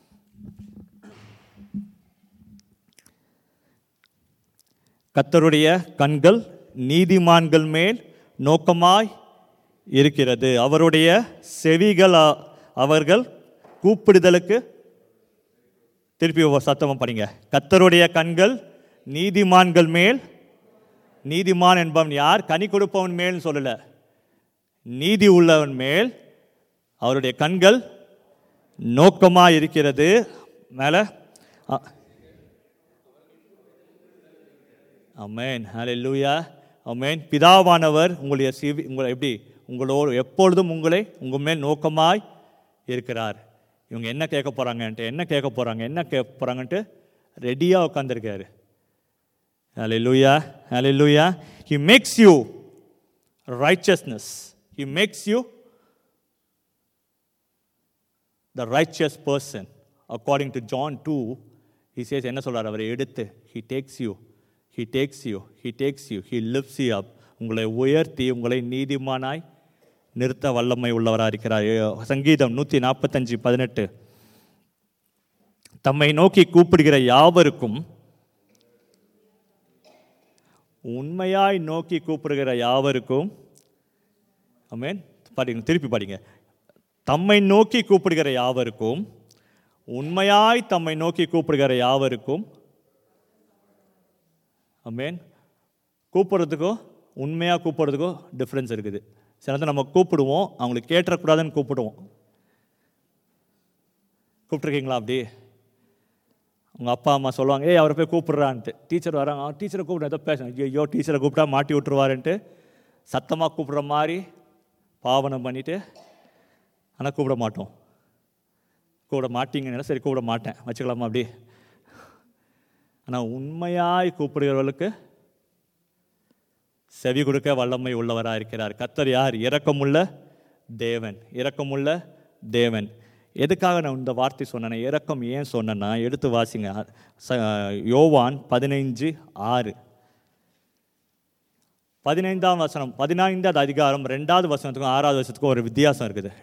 கத்தருடைய கண்கள் நீதிமான்கள் மேல் நோக்கமாய் இருக்கிறது அவருடைய செவிகள் அ- அவர்கள் கூப்பிடுதலுக்கு திருப்பி ஒரு சத்தமா படிங்க கத்தருடைய கண்கள் நீதிமான்கள் மேல் நீதிமான் என்பவன் யார் கனி கொடுப்பவன் மேல்னு சொல்லல நீதி உள்ளவன் மேல் அவருடைய கண்கள் நோக்கமாக இருக்கிறது மேலே அமேன் ஹalleluya அமேன் பிதாவானவர் உங்களுடைய சிவி உங்களை எப்படி உங்களோடு எப்பொழுதும் உங்களை உங்கள் மேல் நோக்கமாய் இருக்கிறார் இவங்க என்ன கேட்க போகிறாங்கன்ட்டு என்ன கேட்க போகிறாங்க என்ன கேட்க போகிறாங்கன்ட்டு ரெடியாக உட்காந்துருக்காரு ஹalleluya ஹalleluya he makes you righteousness he makes you the righteous person according to john 2 he says என்ன சொல்றார் அவர் எடுத்து he takes you he takes you he takes you he lifts you up உங்களை உயர்த்தி உங்களை நீதிமானாய் நிறுத்த வல்லமை உள்ளவராக இருக்கிறார் சங்கீதம் நூற்றி நாற்பத்தஞ்சு பதினெட்டு தம்மை நோக்கி கூப்பிடுகிற யாவருக்கும் உண்மையாய் நோக்கி கூப்பிடுகிற யாவருக்கும் ஆமென் படிங்க திருப்பி படிங்க தம்மை நோக்கி கூப்பிடுகிற யாவருக்கும் உண்மையாய் தம்மை நோக்கி கூப்பிடுகிற யாவருக்கும் ஆமென் கூப்பிடுறதுக்கும் உண்மையாக கூப்பிடுறதுக்கும் டிஃப்ரென்ஸ் இருக்குது சில நேரத்துல நம்ம கூப்பிடுவோம் அவங்களுக்கு கேட்டுறக்கூடாதுன்னு கூப்பிடுவோம் கூப்பிட்ருக்கீங்களா அப்படி உங்கள் அப்பா அம்மா சொல்லுவாங்க ஏய் அவரை போய் கூப்பிட்றான்ட்டு டீச்சர் வராங்க "ஆ, டீச்சரை கூப்பிட ஏதோ பேசணும் ஐயோ டீச்சரை கூப்பிட்டா மாட்டி விட்டுருவாருன்ட்டு சத்தமாக கூப்பிடுற மாதிரி பாவனம் பண்ணிவிட்டு ஆனால் கூப்பிட மாட்டோம் கூப்பிட மாட்டீங்கன்னா சரி கூப்பிட மாட்டேன் வச்சுக்கலாமா அப்படி ஆனால் உண்மையாய் கூப்பிடுகிறவர்களுக்கு செவி கொடுக்க வல்லமை உள்ளவராக இருக்கிறார் கத்தர் யார் இரக்கமுள்ள தேவன் இரக்கமுள்ள தேவன் எதுக்காக நான் இந்த வார்த்தை சொன்னேன் இரக்கம் ஏன் சொன்னேன்னா எடுத்து வாசிங்க ச- யோவான் பதினைஞ்சு ஆறு பதினைந்தாம் வசனம் பதினைந்தாவது அதிகாரம் ரெண்டாவது வசனத்துக்கும் ஆறாவது வசனத்துக்கும் ஒரு வித்தியாசம் இருக்குது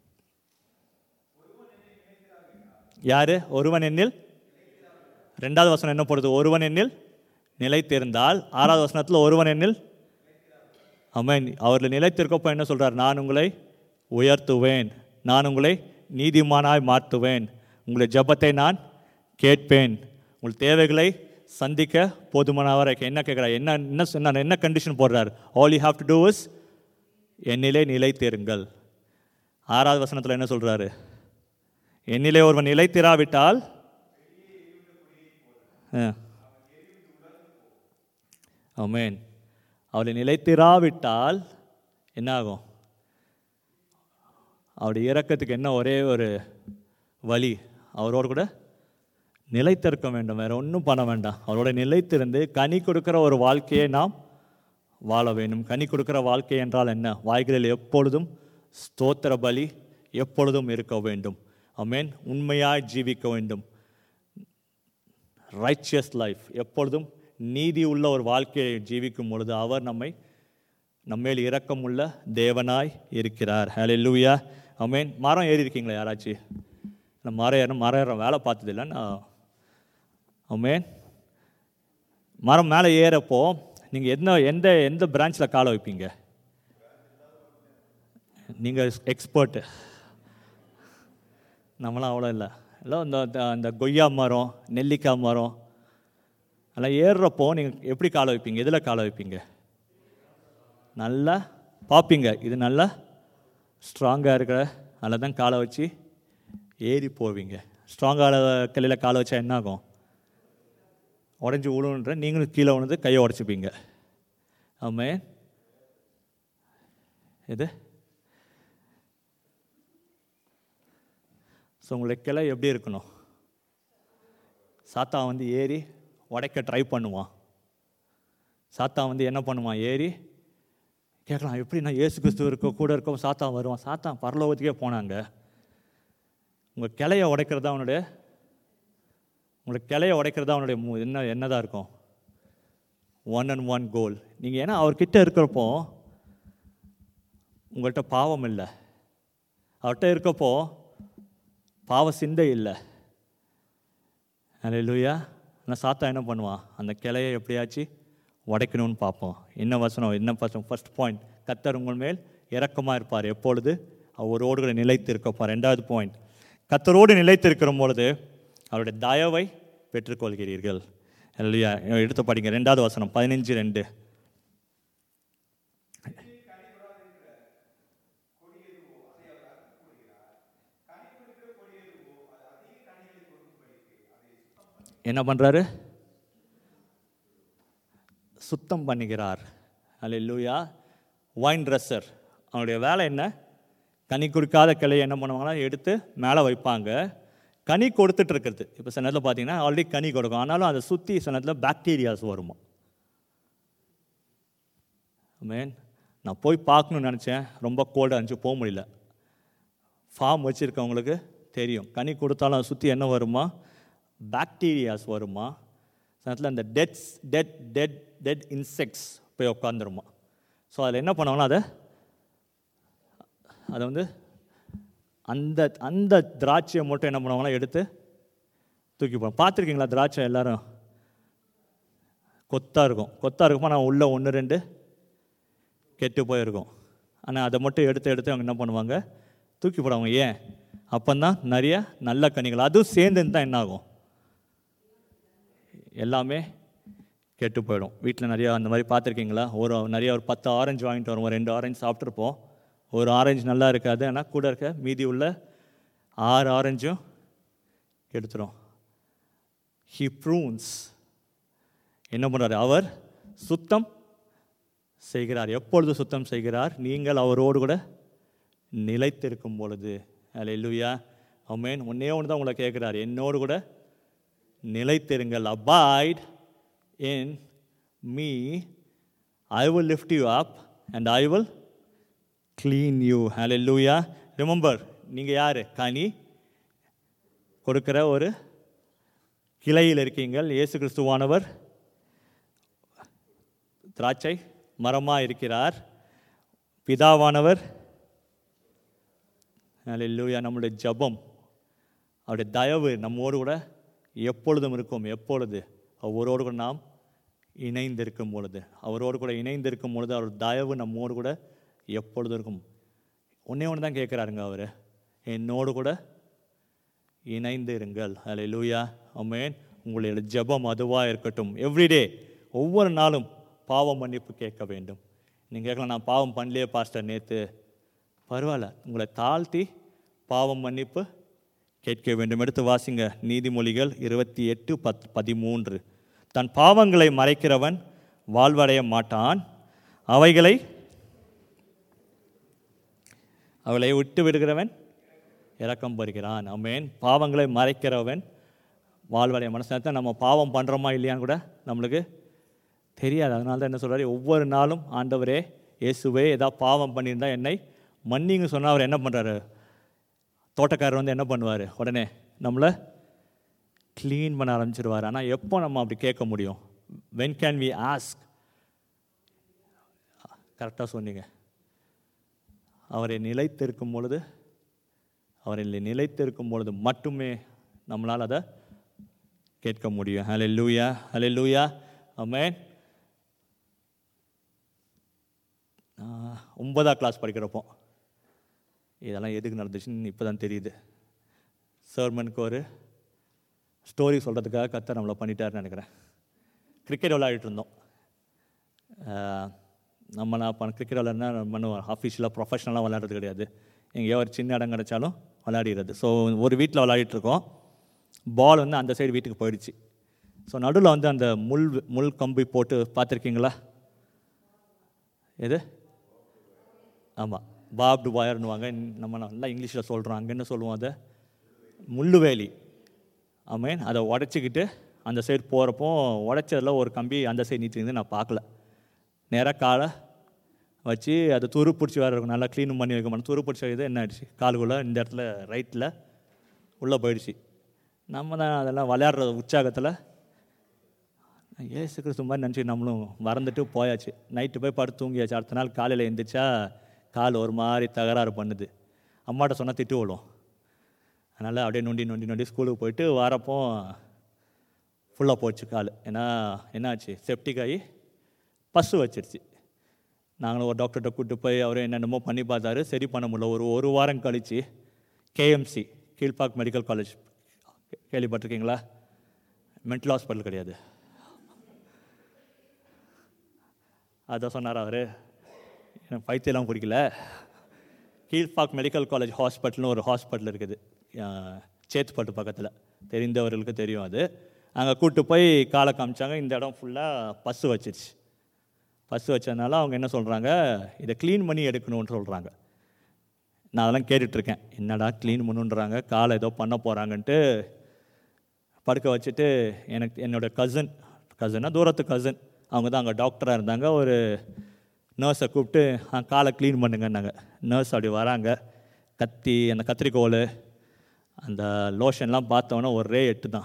யாரு ஒருவன் எண்ணில் ரெண்டாவது வசனம் என்ன போடுது ஒருவன் எண்ணில் நிலைத்திருந்தால் ஆறாவது வசனத்தில் ஒருவன் எண்ணில் அமேன் அவர்கள் நிலைத்திருக்கப்போ என்ன சொல்றார் நான் உங்களை உயர்த்துவேன் நான் உங்களை நீதிமானாய் மாற்றுவேன் உங்களுடைய ஜெபத்தை நான் கேட்பேன் உங்கள் தேவைகளை சந்திக்க போதுமானவரை என்ன கேட்குறார் என்ன என்ன சொன்னார் என்ன கண்டிஷன் போடுறார் all you have to do is என்னிலே நிலைத்திருங்கள் ஆறாவது வசனத்தில் என்ன சொல்றாரு என்னிலே ஒருவன் நிலைத்திராவிட்டால் அமேன் அவளை நிலைத்திராவிட்டால் என்ன ஆகும் அவருடைய இறக்கத்துக்கு என்ன ஒரே ஒரு வழி அவரோடு கூட நிலைத்திருக்க வேண்டும் வேற ஒன்றும் பண்ண வேண்டாம் அவரோட நிலைத்திருந்து கனி கொடுக்கிற ஒரு வாழ்க்கையை நாம் வாழ வேண்டும் கனி கொடுக்கிற வாழ்க்கை என்றால் என்ன வாய்களில் எப்பொழுதும் ஸ்தோத்திர பலி எப்பொழுதும் இருக்க வேண்டும் அமேன் உண்மையாய் ஜீவிக்க வேண்டும் ரைச்சியஸ் லைஃப் எப்பொழுதும் நீதி உள்ள ஒரு வாழ்க்கையை ஜீவிக்கும் பொழுது அவர் நம்மை நம்மேல் இரக்கமுள்ள தேவனாய் இருக்கிறார் ஹalleluya அமேன் மரம் ஏறி இருக்கீங்களா யாராச்சும் நான் மரம் ஏறும் மரம் ஏற வேலை பார்த்ததில்ல நான் அமேன் மரம் மேலே ஏறப்போ நீங்கள் எந்த எந்த எந்த பிரான்ச்சில் காலை வைப்பீங்க நீங்கள் எக்ஸ்பர்ட்டு நம்மளாம் அவ்வளோ இல்லை இல்லை இந்த இந்த- அந்த கொய்யா மரம் நெல்லிக்காய் மரம் அதெல்லாம் ஏறுறப்போ நீங்கள் எப்படி காலை வைப்பீங்க எதில் காலை வைப்பீங்க நல்லா பார்ப்பீங்க இது நல்லா ஸ்ட்ராங்காக இருக்கிற அதில் தான் காலை வச்சு ஏறி போவீங்க ஸ்ட்ராங்கான கல்லில் காலை வச்சா என்ன ஆகும் உடஞ்சி விழுன்ற நீங்களும் கீழே விழுந்து கையை உடச்சிப்பீங்க ஆமே இது ஸோ உங்களுடைய கிளை எப்படி இருக்கணும் சாத்தா வந்து ஏறி உடைக்க ட்ரை பண்ணுவான் சாத்தா வந்து என்ன பண்ணுவான் ஏறி கேட்கலாம் எப்படி நான் இயேசு கிறிஸ்து இருக்க கூட இருக்க சாத்தா வருவான் சாத்தா பரலோகத்துக்கே போனாங்க உங்கள் கிளைய உடைக்கிறது தான் அவனுடைய உங்களுடைய கிளைய உடைக்கிறது தான் அவனுடைய மு- என்ன என்னதான் இருக்கும் ஒன் அண்ட் ஒன் கோல் நீங்கள் ஏன்னா அவர்கிட்ட இருக்கிறப்போ உங்கள்கிட்ட பாவம் இல்லை அவர்கிட்ட இருக்கப்போ பாவ சிந்தை இல்லை அல்லேலூயா ஆனால் சாத்தா என்ன பண்ணுவான் அந்த கிளையை எப்படியாச்சும் உடைக்கணும்னு பார்ப்போம் என்ன வசனம் என்ன வசனம் ஃபர்ஸ்ட் பாயிண்ட் கத்தர் உங்கள் மேல் இரக்கமாக இருப்பார் எப்பொழுது அவரோடு கூட நிலைத்து இருப்பார் ரெண்டாவது பாயிண்ட் கத்தரோடு நிலைத்து இருக்கிற பொழுது அவருடைய தயவை பெற்றுக்கொள்கிறீர்கள் இல்லையா எடுத்து படிங்க ரெண்டாவது வசனம் பதினஞ்சு ரெண்டு என்ன பண்ணுறாரு சுத்தம் பண்ணுகிறார் அல்லேலூயா வைன் ட்ரெஸ்ஸர் அவனுடைய வேலை என்ன கனி கொடுக்காத கிளையை என்ன பண்ணுவாங்கன்னா எடுத்து மேலே வைப்பாங்க கனி கொடுத்துட்டு இருக்கிறது இப்போ சில நேரத்தில் பார்த்தீங்கன்னா ஆல்ரெடி கனி கொடுக்கும் ஆனாலும் அதை சுற்றி சில நேரத்தில் பாக்டீரியாஸ் வருமா மேன் நான் போய் பார்க்கணும்னு நினச்சேன் ரொம்ப கோல்டாக இருந்துச்சு போக முடியல ஃபார்ம் வச்சுருக்கவங்களுக்கு தெரியும் கனி கொடுத்தாலும் அதை சுற்றி என்ன வருமா பாக்டீரியாஸ் வருமா நேரத்தில் அந்த deads dead dead dead insects போய் உட்காந்துருமா ஸோ அதில் என்ன பண்ணுவாங்கன்னா அதை அதை வந்து அந்த அந்த திராட்சையை மட்டும் என்ன பண்ணுவாங்கன்னா எடுத்து தூக்கி போகணும் பார்த்துருக்கீங்களா திராட்சை எல்லாரும் கொத்தாக இருக்கும் கொத்தாக இருக்குமா நான் உள்ள ஒன்று ரெண்டு கெட்டு போயிருக்கும் ஆனால் அதை மட்டும் எடுத்து எடுத்து அவங்க என்ன பண்ணுவாங்க தூக்கி போடுவாங்க ஏன் அப்போந்தான் நிறைய நல்ல கனிகள் அதுவும் சேர்ந்து தான் என்ன ஆகும் எல்லாமே கெட்டு போயிடும் வீட்டில் நிறையா அந்த மாதிரி பார்த்துருக்கீங்களா ஒரு நிறைய ஒரு பத்து ஆரஞ்சு வாங்கிட்டு வருவோம் ரெண்டு ஆரஞ்சு சாப்பிட்ருப்போம் ஒரு ஆரஞ்சு நல்லா இருக்காது ஆனால் கூட இருக்க மீதி உள்ள ஆறு ஆரஞ்சும் எடுத்துரும் ஹி ப்ரூன்ஸ் என்ன பண்ணுறாரு அவர் சுத்தம் செய்கிறார் எப்பொழுது சுத்தம் செய்கிறார் நீங்கள் அவரோடு கூட நிலைத்திருக்கும் பொழுது அல்லேலூயா அமேன் ஒன்னே ஒன்று தான் உங்களை கேட்குறாரு என்னோடு கூட நிலைத்திருங்கள் abide in me I will lift you up and I will clean you hallelujah remember நீங்கள் யார் கனி கொடுக்கிற ஒரு கிளையில் இருக்கீங்கள் இயேசு கிறிஸ்துவானவர் திராட்சை மரமாக இருக்கிறார் பிதாவானவர் அல்லேலூயா நம்முடைய ஜெபம் அவருடைய தயவு நம்மோடு கூட எப்பொழுதும் இருக்கும் எப்பொழுது அவரோடு கூட நாம் இணைந்திருக்கும் பொழுது அவரோடு கூட இணைந்திருக்கும் பொழுது அவர் தயவு நம்மோடு கூட எப்பொழுதும் இருக்கும் ஒன்றே ஒன்று தான் கேட்குறாருங்க அவர் என்னோடு கூட இணைந்து இருங்கள் அல்லேலூயா அமேன் உங்களுடைய ஜெபம் அதுவாக இருக்கட்டும் எவ்ரிடே ஒவ்வொரு நாளும் பாவம் மன்னிப்பு கேட்க வேண்டும் நீங்கள் கேட்கலாம் நான் பாவம் பண்ணலையே பாஸ்டர் நேற்று பரவாயில்ல உங்களை தாழ்த்தி பாவம் மன்னிப்பு கேட்க வேண்டும் எடுத்து வாசிங்க நீதிமொழிகள் இருபத்தி எட்டு பத் பதிமூன்று தன் பாவங்களை மறைக்கிறவன் வாழ்வடைய மாட்டான் அவைகளை அவளை விட்டு விடுகிறவன் இரக்கம் பெறுகிறான் அமேன் பாவங்களை மறைக்கிறவன் வாழ்வடைய மனசு நம்ம பாவம் பண்ணுறோமா இல்லையான்னு கூட நம்மளுக்கு தெரியாது அதனால தான் என்ன சொல்றாரு ஒவ்வொரு நாளும் ஆண்டவரே இயேசுவே ஏதாவது பாவம் பண்ணியிருந்தா என்னை மன்னிங்க சொன்னால் அவர் என்ன பண்ணுறாரு தோட்டக்காரர் வந்து என்ன பண்ணுவார் உடனே நம்மளை க்ளீன் பண்ண ஆரம்பிச்சிருவார் ஆனால் எப்போ நம்ம அப்படி கேட்க முடியும் வென் கேன் வி ஆஸ்க் கரெக்டாக சொன்னீங்க அவரை நிலைத்திருக்கும் பொழுது அவரை நிலைத்திருக்கும் பொழுது மட்டுமே நம்மளால் அதை கேட்க முடியும் ஹலே லூயா ஹலே லூயா அமேன் ஒன்பதாம் கிளாஸ் படிக்கிறப்போ இதெல்லாம் எதுக்கு நடந்துச்சுன்னு இப்போ தான் தெரியுது சர்மனுக்கு ஒரு ஸ்டோரி சொல்கிறதுக்காக கத்த நம்மளை பண்ணிட்டாருன்னு நினைக்கிறேன் கிரிக்கெட் விளையாடிட்டு இருந்தோம் ஆஹ் நம்ம நான் பண்ண கிரிக்கெட் விளையாடுனா பண்ணுவோம் அஃபிஷியலாக ப்ரொஃபஷனலாக விளையாடுறது கிடையாது எங்கேயோ ஒரு சின்ன இடம் கிடச்சாலும் விளையாடிடுறது ஸோ ஒரு வீட்டில் விளையாடிட்டு இருக்கோம் பால் வந்து அந்த சைடு வீட்டுக்கு போயிடுச்சு ஸோ நடுவில் வந்து அந்த முள் முள் கம்பி போட்டு பார்த்துருக்கீங்களா எது ஆமாம் பாப்டு வாயர்னுவாங்க நம்ம நல்லா இங்கிலீஷில் சொல்கிறோம் அங்கே என்ன சொல்லுவோம் அதை முள்ளுவேலி ஆமேன் அதை உடச்சிக்கிட்டு அந்த சைடு போகிறப்போ உடைச்சதில் ஒரு கம்பி அந்த சைடு நீட்டிருந்து நான் பார்க்கல நேராக காலை வச்சு அது துரு பிடிச்சி வேறு இருக்கும் நல்லா க்ளீன் பண்ணி வைக்க மாட்டோம் துரு பிடிச்ச இது என்ன ஆயிடுச்சு காலுக்குள்ளே இந்த இடத்துல ரைட்டில் உள்ளே போயிடுச்சு நம்ம தான் அதெல்லாம் விளையாடுற உற்சாகத்தில் ஏசு கிறிஸ்து மாதிரி நினச்சி நம்மளும் மறந்துட்டு போயாச்சு நைட்டு போய் படுத்து தூங்கியாச்சு அடுத்த நாள் காலையில் எழுந்திரிச்சா கால் ஒரு மாதிரி தகராறு பண்ணுது அம்மாட்ட சொன்னால் திட்டு விழும் அதனால் அப்படியே நொண்டி நொண்டி நொண்டி ஸ்கூலுக்கு போயிட்டு வரப்போ ஃபுல்லாக போச்சு கால் ஏன்னா என்னாச்சு செப்டிக் ஆகி பஸ்ஸு வச்சிருச்சு நாங்களும் ஒரு டாக்டர்கிட்ட கூப்பிட்டு போய் அவர் என்னென்னமோ பண்ணி பார்த்தாரு சரி பண்ண முடியல ஒரு ஒரு வாரம் கழித்து கேஎம்சி கீழ்பாக் மெடிக்கல் காலேஜ் கேள்விப்பட்டிருக்கீங்களா மென்டல் ஹாஸ்பிட்டல் கிடையாது அதான் சொன்னார் அவர் எனக்கு பைத்தியெல்லாம் பிடிக்கல கீழ்பாக் மெடிக்கல் காலேஜ் ஹாஸ்பிட்டல்னு ஒரு ஹாஸ்பிட்டல் இருக்குது அஹ், சேத்துப்பட்டு பக்கத்தில் தெரிந்தவர்களுக்கு தெரியும் அது அங்கே கூப்பிட்டு போய் காலை காமிச்சாங்க இந்த இடம் ஃபுல்லாக பஸ்ஸு வச்சிருச்சு பஸ்ஸு வச்சதுனால அவங்க என்ன சொல்கிறாங்க இதை க்ளீன் பண்ணி எடுக்கணும்னு சொல்கிறாங்க நான் அதெல்லாம் கேட்டுட்ருக்கேன் என்னடா க்ளீன் பண்ணுன்றாங்க காலை ஏதோ பண்ண போகிறாங்கன்ட்டு படுக்க வச்சுட்டு எனக்கு என்னோட கசின் கசினா தூரத்து கசின் அவங்க தான் அங்கே டாக்டராக இருந்தாங்க ஒரு நர்ஸை கூப்பிட்டு "ஆ, காலை க்ளீன் பண்ணுங்கன்னாங்க நர்ஸ் அப்படி வராங்க கத்தி அந்த கத்திரிக்கோல் அந்த லோஷன்லாம் பார்த்தோன்னே ஒரே எட்டு தான்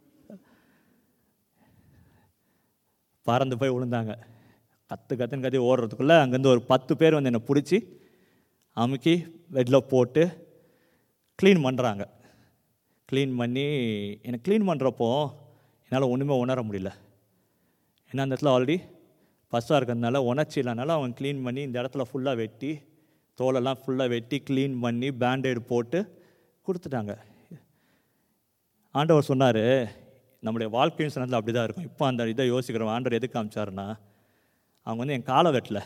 பறந்து போய் விழுந்தாங்க கத்து கத்துன்னு கத்தி ஓடுறதுக்குள்ளே அங்கேருந்து ஒரு பத்து பேர் வந்து என்னை பிடிச்சி அமுக்கி பெட்டில் போட்டு க்ளீன் பண்ணுறாங்க க்ளீன் பண்ணி எனக்கு க்ளீன் பண்ணுறப்போ என்னால் ஒன்றுமே உணர முடியல ஏன்னா அந்த இடத்துல ஆல்ரெடி பஸ்ஸாக இருக்கிறதுனால உணர்ச்சி இல்லைனால அவங்க க்ளீன் பண்ணி இந்த இடத்துல ஃபுல்லாக வெட்டி தோலெல்லாம் ஃபுல்லாக வெட்டி க்ளீன் பண்ணி பேண்டேடு போட்டு கொடுத்துட்டாங்க ஆண்டவர் சொன்னார் நம்முடைய வாழ்க்கையும் சின்னத்தில் அப்படி தான் இருக்கும் இப்போ அந்த இதை யோசிக்கிறோம் ஆண்டவர் எதுக்கு காமிச்சாருன்னா அவங்க வந்து என் காலை வெட்டல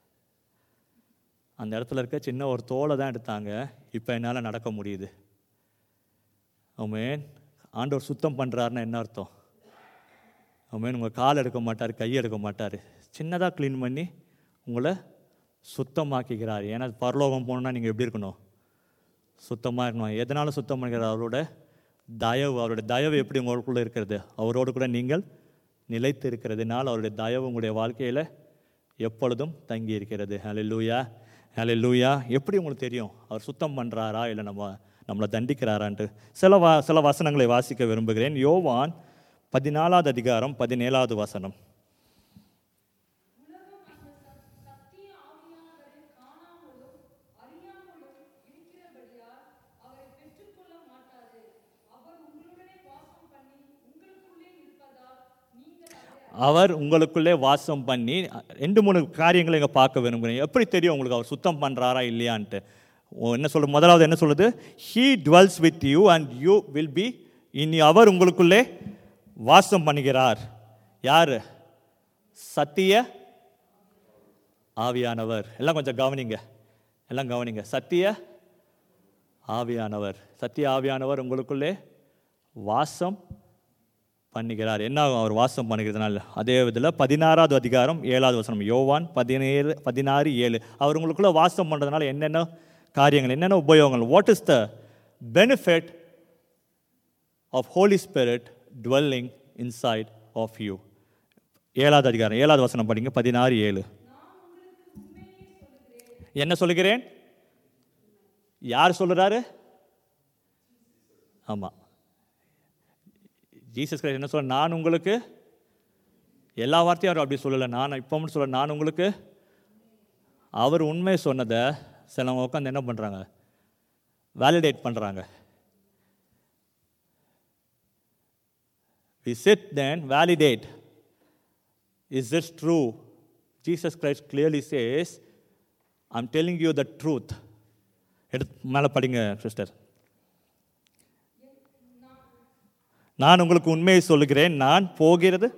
அந்த இடத்துல இருக்க சின்ன ஒரு தோலை தான் எடுத்தாங்க இப்போ என்னால் நடக்க முடியுது ஆமென் ஆண்டவர் சுத்தம் பண்ணுறாருன்னா என்ன அர்த்தம் ஆமென் உங்கள் கால் எடுக்க மாட்டார் கை எடுக்க மாட்டார் சின்னதாக க்ளீன் பண்ணி உங்களை சுத்தமாக்கிக்கிறார் ஏன்னா பரலோகம் போகணுன்னா நீங்கள் எப்படி இருக்கணும் சுத்தமாக இருக்கணும் எதனால சுத்தம் பண்ணிக்கிறார் அவரோட தயவு அவருடைய தயவு எப்படி உங்களுக்குள்ளே இருக்கிறது அவரோடு கூட நீங்கள் நிலைத்து இருக்கிறதுனால அவருடைய தயவு உங்களுடைய வாழ்க்கையில் எப்பொழுதும் தங்கி இருக்கிறது ஹalleluya ஹalleluya எப்படி உங்களுக்கு தெரியும் அவர் சுத்தம் பண்ணுறாரா இல்லை நம்ம நம்மளை தண்டிக்கிறாரான்ட்டு சில வா சில வசனங்களை வாசிக்க விரும்புகிறேன் யோவான் பதினாலாவது அதிகாரம் பதினேழாவது வசனம் உலகம் அந்த சத்- சத்திய ஆவியானவரை காணாமலும் அறியாமலும் இருக்கிறபடியால் அவரை பெற்றுக்கொள்ள மாட்டாது அவர் உங்களுடனே வாசம் பண்ணி உங்களுக்குள்ளே இருப்பதால் நீங்கள் அவரை அவர் உங்களுக்குள்ளே வாசம் பண்ணி ரெண்டு மூணு காரியங்களை இங்கே பார்க்க விரும்புகிறேன் எப்படி தெரியும் உங்களுக்கு அவர் சுத்தம் பண்ணுறாரா இல்லையான்ட்டு ஓ, என்ன சொல்ல முதலாவது என்ன சொல்லுது he dwells with you and you will be இனி அவர் உங்களுக்குள்ளே வாசம் பண்ணுகிறார் யார் சத்திய ஆவியானவர் எல்லாம் கொஞ்சம் கவனிங்க எல்லாம் கவனிங்க சத்திய ஆவியானவர் சத்திய ஆவியானவர் உங்களுக்குள்ளே வாசம் பண்ணுகிறார் என்ன ஆகும் அவர் வாசம் பண்ணுகிறதுனால அதே இதில் பதினாறாவது அதிகாரம் ஏழாவது வசனம் யோவான் பதினேழு பதினாறு ஏழு அவர் உங்களுக்குள்ள வாசம் பண்ணுறதுனால என்னென்ன காரியங்கள் என்னென்ன உபயோகங்கள் what is the benefit of Holy Spirit dwelling inside of you ஏழாவது அதிகாரம் ஏழாவது வசனம் படிங்க பதினாறு ஏழு என்ன சொல்லுகிறேன் யார் சொல்லுறாரு ஆமாம் ஜீசஸ் கிரைஸ்ட் என்ன சொல்ல நான் உங்களுக்கு எல்லா வார்த்தையும் அவர் அப்படி சொல்லலை நான் இப்போ மட்டும் சொல்ல நான் உங்களுக்கு அவர் உண்மை சொன்னதை சிலவங்க உட்காந்து என்ன பண்ணுறாங்க வேலிடேட் பண்ணுறாங்க We sit then, validate. Is this true? Jesus Christ clearly says, I'm telling you the truth. எடுத்து மேலே படிங்க சிஸ்டர் நான் உங்களுக்கு உண்மையை சொல்லுகிறேன் நான் போகிறது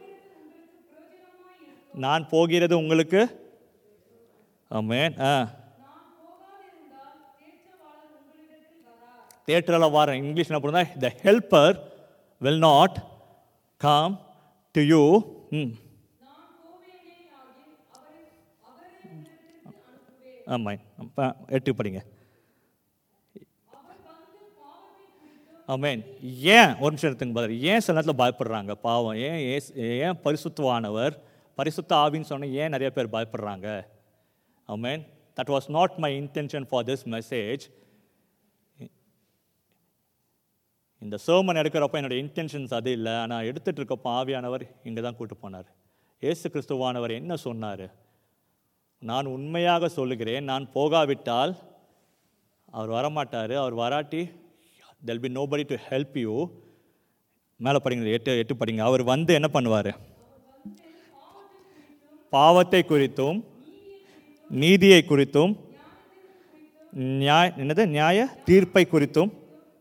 நான் போகிறது உங்களுக்கு ஆமென் ஆ தேட்டரில் வரேன் இங்கிலீஷ் என்ன பண்ணுறா the helper will not come to you hmm ஆமாம் அப்போ எட்டு படிங்க ஆமேன் ஏன் ஒரு நிமிஷம் எடுத்துங்க பதில் ஏன் சில நேரத்தில் பயப்படுறாங்க பாவம் ஏன் ஏஸ்- ஏன் பரிசுத்தவானவர் பரிசுத்த ஆவின்னு சொன்ன ஏன் நிறைய பேர் பயப்படுறாங்க amen that was not my intention for this message இந்த சர்மன் எடுக்கிறப்ப என்னோட இன்டென்ஷன்ஸ் அது இல்லை ஆனால் எடுத்துட்டு இருக்கப்ப ஆவியானவர் இங்கே தான் கூட்டு போனார் ஏசு கிறிஸ்துவானவர் என்ன சொன்னார் நான் உண்மையாக சொல்லுகிறேன் நான் போகாவிட்டால் அவர் வரமாட்டார் அவர் வராட்டி there'll be nobody to help you மேலே படிங்க எட்டு எட்டு படிங்க அவர் வந்து என்ன பண்ணுவார் பாவத்தை குறித்தும் நீதியை குறித்தும் நியாய என்னது நியாய தீர்ப்பை குறித்தும்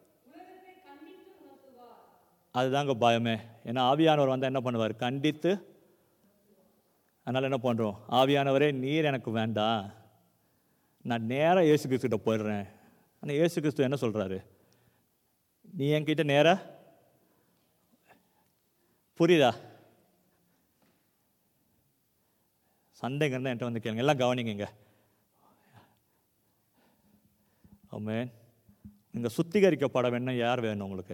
அதுதாங்க பயமே ஏன்னா ஆவியானவர் வந்து என்ன பண்ணுவார் கண்டித்து அதனால் என்ன பண்ணுறோம் ஆவியானவரே நீர் எனக்கு வேண்டாம் நான் நேராக இயேசு கிறிஸ்துகிட்ட போயிடுறேன் ஆனால் இயேசு கிறிஸ்து என்ன சொல்கிறாரு நீ என்கிட்ட நேரா புரியுதா சந்தேகம் இருந்தால் என்கிட்ட வந்து கேளுங்க எல்லாம் கவனிங்க ஆமென் நீங்கள் சுத்திகரிக்கப்பட வேணும் யார் வேணும் உங்களுக்கு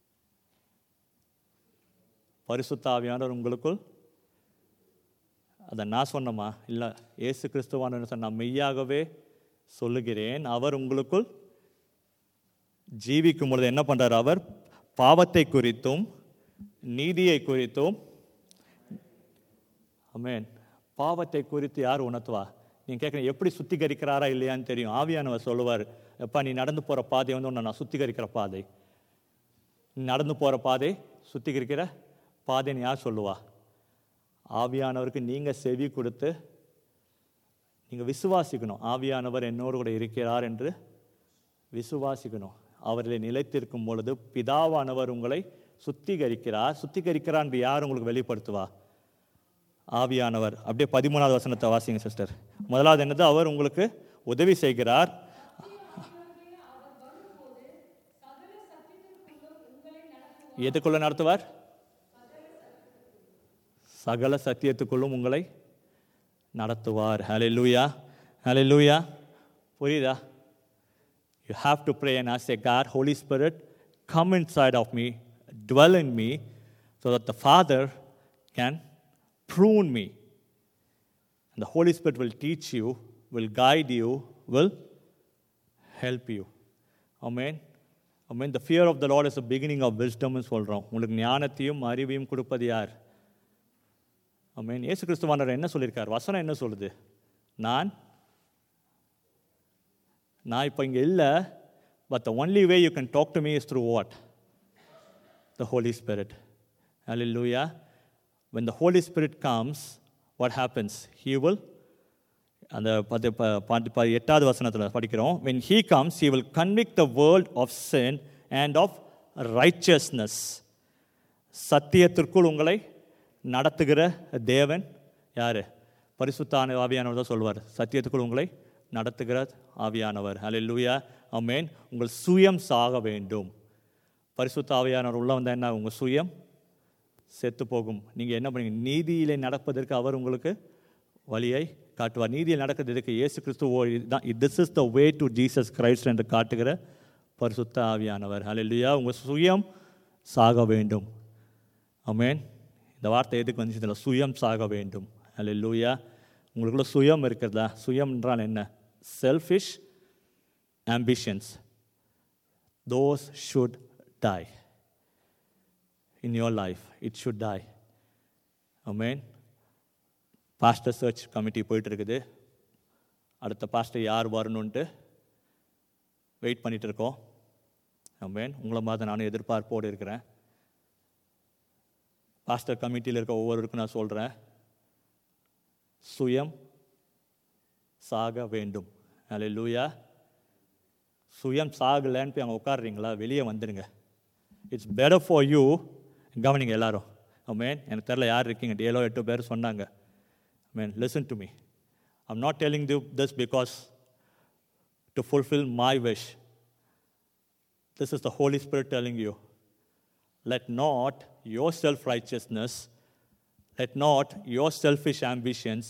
பரிசுத்த ஆவியானவர் உங்களுக்குள் அதை நான் சொன்னமா இல்லை இயேசு கிறிஸ்துவான சொன்ன நான் மெய்யாகவே சொல்லுகிறேன் அவர் உங்களுக்குள் ஜீவிக்கும் பொழுது என்ன பண்றார் அவர் பாவத்தை குறித்தும் நீதியை குறித்தும் அமேன் பாவத்தை குறித்து யார் உணர்த்துவா நீங்க கேட்குற எப்படி சுத்திகரிக்கிறாரா இல்லையான்னு தெரியும் ஆவியானவர் சொல்லுவார் எப்பா நீ நடந்து போற பாதை வந்து உன்னை நான் சுத்திகரிக்கிற பாதை நீ நடந்து போற பாதை சுத்திகரிக்கிற பாதைன்னு யார் சொல்லுவா ஆவியானவருக்கு நீங்க செவி கொடுத்து நீங்க விசுவாசிக்கணும் ஆவியானவர் என்னோடு கூட இருக்கிறார் என்று விசுவாசிக்கணும் அவரில் நிலைத்திருக்கும் பொழுது பிதாவானவர் உங்களை சுத்திகரிக்கிறார் சுத்திகரிக்கிறார் என்று யார் உங்களுக்கு வெளிப்படுத்துவா ஆவியானவர் அப்படியே பதிமூணாவது வசனத்தை வாசிங்க சிஸ்டர் முதலாவது என்னது அவர் உங்களுக்கு உதவி செய்கிறார் எதுக்குள்ள நடத்துவார் சகல சத்தியத்துக்குள்ளும் உங்களை நடத்துவார் ஹalleluya ஹalleluya புரியுதா You have to pray and ask, say, God, Holy Spirit, come inside of me, dwell in me, so that the Father can prune me. And the Holy Spirit will teach you, will guide you, will help you. Amen. Amen. The fear of the Lord is the beginning of wisdom னு சொல்றோம் உங்களுக்கு ஞானத்தையும் அறிவையும் கொடுப்பது யார் அமேன் இயேசு கிறிஸ்துவானவர் என்ன சொல்லியிருக்கார் வசனம் என்ன சொல்லுது நான் நான் இப்போ இங்கே இல்லை but the only way you can talk to me is through what the Holy Spirit Hallelujah. When the Holy Spirit comes, what happens? He will அந்த பத்து ப- பத்து- ப- எட்டாவது வசனத்தில் படிக்கிறோம் when he comes he will convict the world of sin and of righteousness சத்தியத்திற்குள் உங்களை நடத்துகிற தேவன் யாரு பரிசுத்தான ஆவியானவர் தான் சொல்வார் சத்தியத்துக்குள் உங்களை நடத்துகிற ஆவியானவர் ஹalleluya ஆமென் உங்கள் சுயம் சாக வேண்டும் பரிசுத்த ஆவியானவர் உள்ள வந்தா என்ன உங்கள் சுயம் செத்து போகும் நீங்கள் என்ன பண்ணீங்க நீதியிலே நடப்பதற்கு அவர் உங்களுக்கு வழியை காட்டுவார் நீதியில் நடக்கிறதுக்கு இயேசு கிறிஸ்து ஓ இதுதான் this is the way to Jesus Christ என்று காட்டுகிற பரிசுத்த ஆவியானவர் ஹalleluya உங்கள் சுயம் சாக வேண்டும் ஆமென் இந்த வார்த்தை எதுக்கு வந்துச்சு இதில் சுயம் சாக வேண்டும் ஹalleluya உங்களுக்குள்ள சுயம் இருக்கிறதா சுயம் என்றால் என்ன selfish ambitions those should die in your life. It should die. Amen. Pastor church committee போயிட்டு இருக்குது அடுத்த பாஸ்டர் யார் வரணுன்ட்டு வெயிட் பண்ணிட்டு இருக்கோம் அமேன் உங்களை மாதிரி நானும் எதிர்பார்ப்போடு இருக்கிறேன் பாஸ்டர் கமிட்டியில் இருக்க ஒவ்வொருவருக்கும் நான் சொல்கிறேன் சுயம் சாக வேண்டும் அல்லேலூயா சுயம் சாகலைன்னு போய் அங்கே உட்காடுறீங்களா வெளியே வந்துடுங்க இட்ஸ் பெட்டர் ஃபார் யூ கவனிங்க எல்லாரும் ஆமென் எனக்கு தெரில யார் இருக்கீங்க ஏழோ எட்டு பேர் சொன்னாங்க ஆமென் listen to me I'm not telling you this because to fulfil my wish This is the Holy Spirit telling you. Let not your self righteousness, let not your selfish ambitions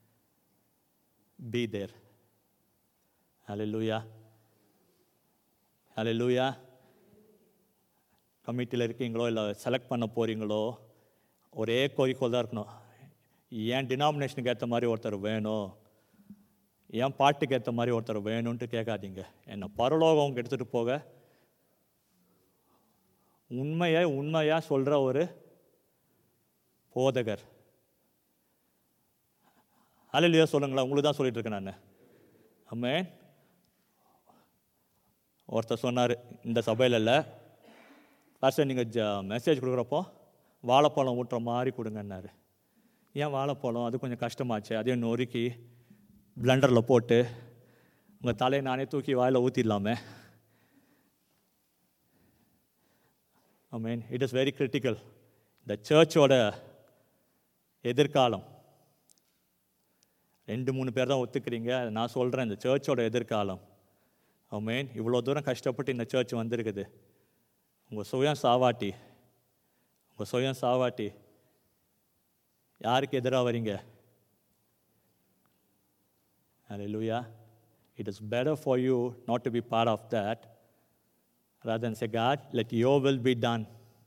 be there. Hallelujah. Hallelujah. கமிட்டியில் இருக்கீங்களோ இல்லை select பண்ண போகிறீங்களோ ஒரே கோரிக்கோள் தான் இருக்கணும் ஏன் டினாமினேஷனுக்கு ஏற்ற மாதிரி ஒருத்தர் வேணும் என் பாட்டுக்கு ஏற்ற மாதிரி ஒருத்தர் வேணும்ன்ட்டு கேட்காதீங்க என்னை பரலோகம் எடுத்துகிட்டு போக உண்மையை உண்மையாக சொல்கிற ஒரு போதகர் அலையிலையோ சொல்லுங்களேன் உங்களுக்கு தான் சொல்லிட்டு இருக்கேன் நான் அம்மே ஒருத்தர் சொன்னார் இந்த சபையில் இல்லை லாஸ்ட்டாக நீங்கள் ஜ மெசேஜ் கொடுக்குறப்போ வாழைப்பழம் ஊட்டுற மாதிரி கொடுங்கன்னாரு ஏன் வாழைப்பழம் அது கொஞ்சம் கஷ்டமாச்சு அதையும் நொறுக்கி பிளண்டரில் போட்டு உங்கள் தலையை நானே தூக்கி வாயில் ஊற்றிடலாமே I mean it is very critical இந்த சர்ச்சோட எதிர்காலம் ரெண்டு மூணு பேர் தான் ஒத்துக்கிறீங்க அதை நான் சொல்கிறேன் இந்த சர்ச்சோட எதிர்காலம் ஐ மீன் இவ்வளோ தூரம் கஷ்டப்பட்டு இந்த சர்ச் வந்திருக்குது உங்கள் சுயம் சாவாட்டி உங்கள் சுயம் சாவாட்டி யாருக்கு எதிராக வரீங்க Hallelujah. It is better for you not to be part of that rather than say, God, let your will be done.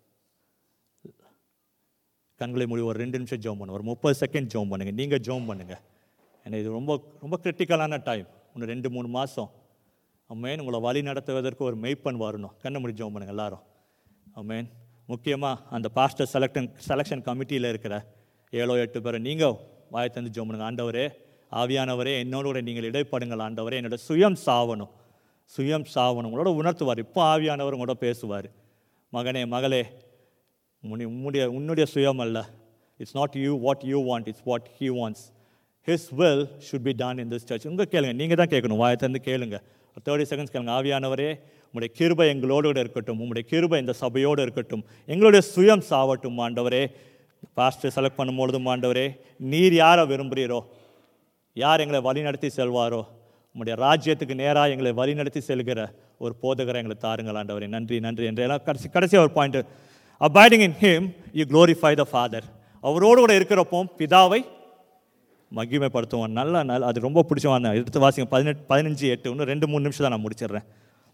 கண்களை மூடி ஒரு ரெண்டு நிமிஷம் ஜோம் பண்ணுங்க ஒரு முப்பது செகண்ட் ஜோம் பண்ணுங்க நீங்கள் ஜோம் பண்ணுங்க ஏன்னா இது ரொம்ப ரொம்ப கிரிட்டிக்கலான டைம் இன்னும் ரெண்டு மூணு மாதம் அம்மேன் உங்களை வழி நடத்துவதற்கு ஒரு மெய்ப்பன் வரணும் கண்ணை மூடி ஜோம் பண்ணுங்க எல்லாரும் அம்மேன் முக்கியமாக அந்த பாஸ்டர் செலக்டன் செலெக்ஷன் கமிட்டியில் இருக்கிற ஏழோ எட்டு பேரை நீங்கள் வாயை தந்து ஜோம் பண்ணுங்க ஆண்டவரே ஆவியானவரே என்னோட கூட நீங்கள் இடைப்படுங்கள் ஆண்டவரே என்னோட சுயம் சாவணும் சுயம் சாவணும் உங்களோட உணர்த்துவார் இப்போ ஆவியானவர் உங்களோட பேசுவார் மகனே மகளே உன்னுடைய உன்னுடைய உன்னுடைய சுயம் அல்ல it's not you what you want it's what he wants his will should be done in this church உங்கள் கேளுங்க நீங்கள் தான் கேட்கணும் வாயை தந்து கேளுங்க ஒரு தேர்ட்டி செகண்ட்ஸ் கேளுங்க ஆவியானவரே உங்களுடைய கிருபை எங்களோடு கூட இருக்கட்டும் உங்களுடைய கிருபை இந்த சபையோடு இருக்கட்டும் எங்களுடைய சுயம் சாவட்டும் ஆண்டவரே பாஸ்டர் செலக்ட் பண்ணும்பொழுதும் ஆண்டவரே நீர் யாரை விரும்புகிறீரோ யார் எங்களை வழிநடத்தி செல்வாரோ உம்முடைய ராஜ்யத்துக்கு நேராக எங்களை வழிநடத்தி செல்கிற ஒரு போதகரை எங்களை தாருங்கள் ஆண்டவரே நன்றி நன்றி என்று எல்லாம் கடைசி கடைசியாக ஒரு point abiding in him you glorify the father அவரோடு கூட இருக்கிறப்போ பிதாவை மகிமைப்படுத்துவோம் நல்ல நாள் அது ரொம்ப பிடிச்சவான எடுத்து வாசிங்க பதினெட்டு பதினஞ்சு எட்டு இன்னும் ரெண்டு மூணு நிமிஷம் தான் நான் முடிச்சிடுறேன்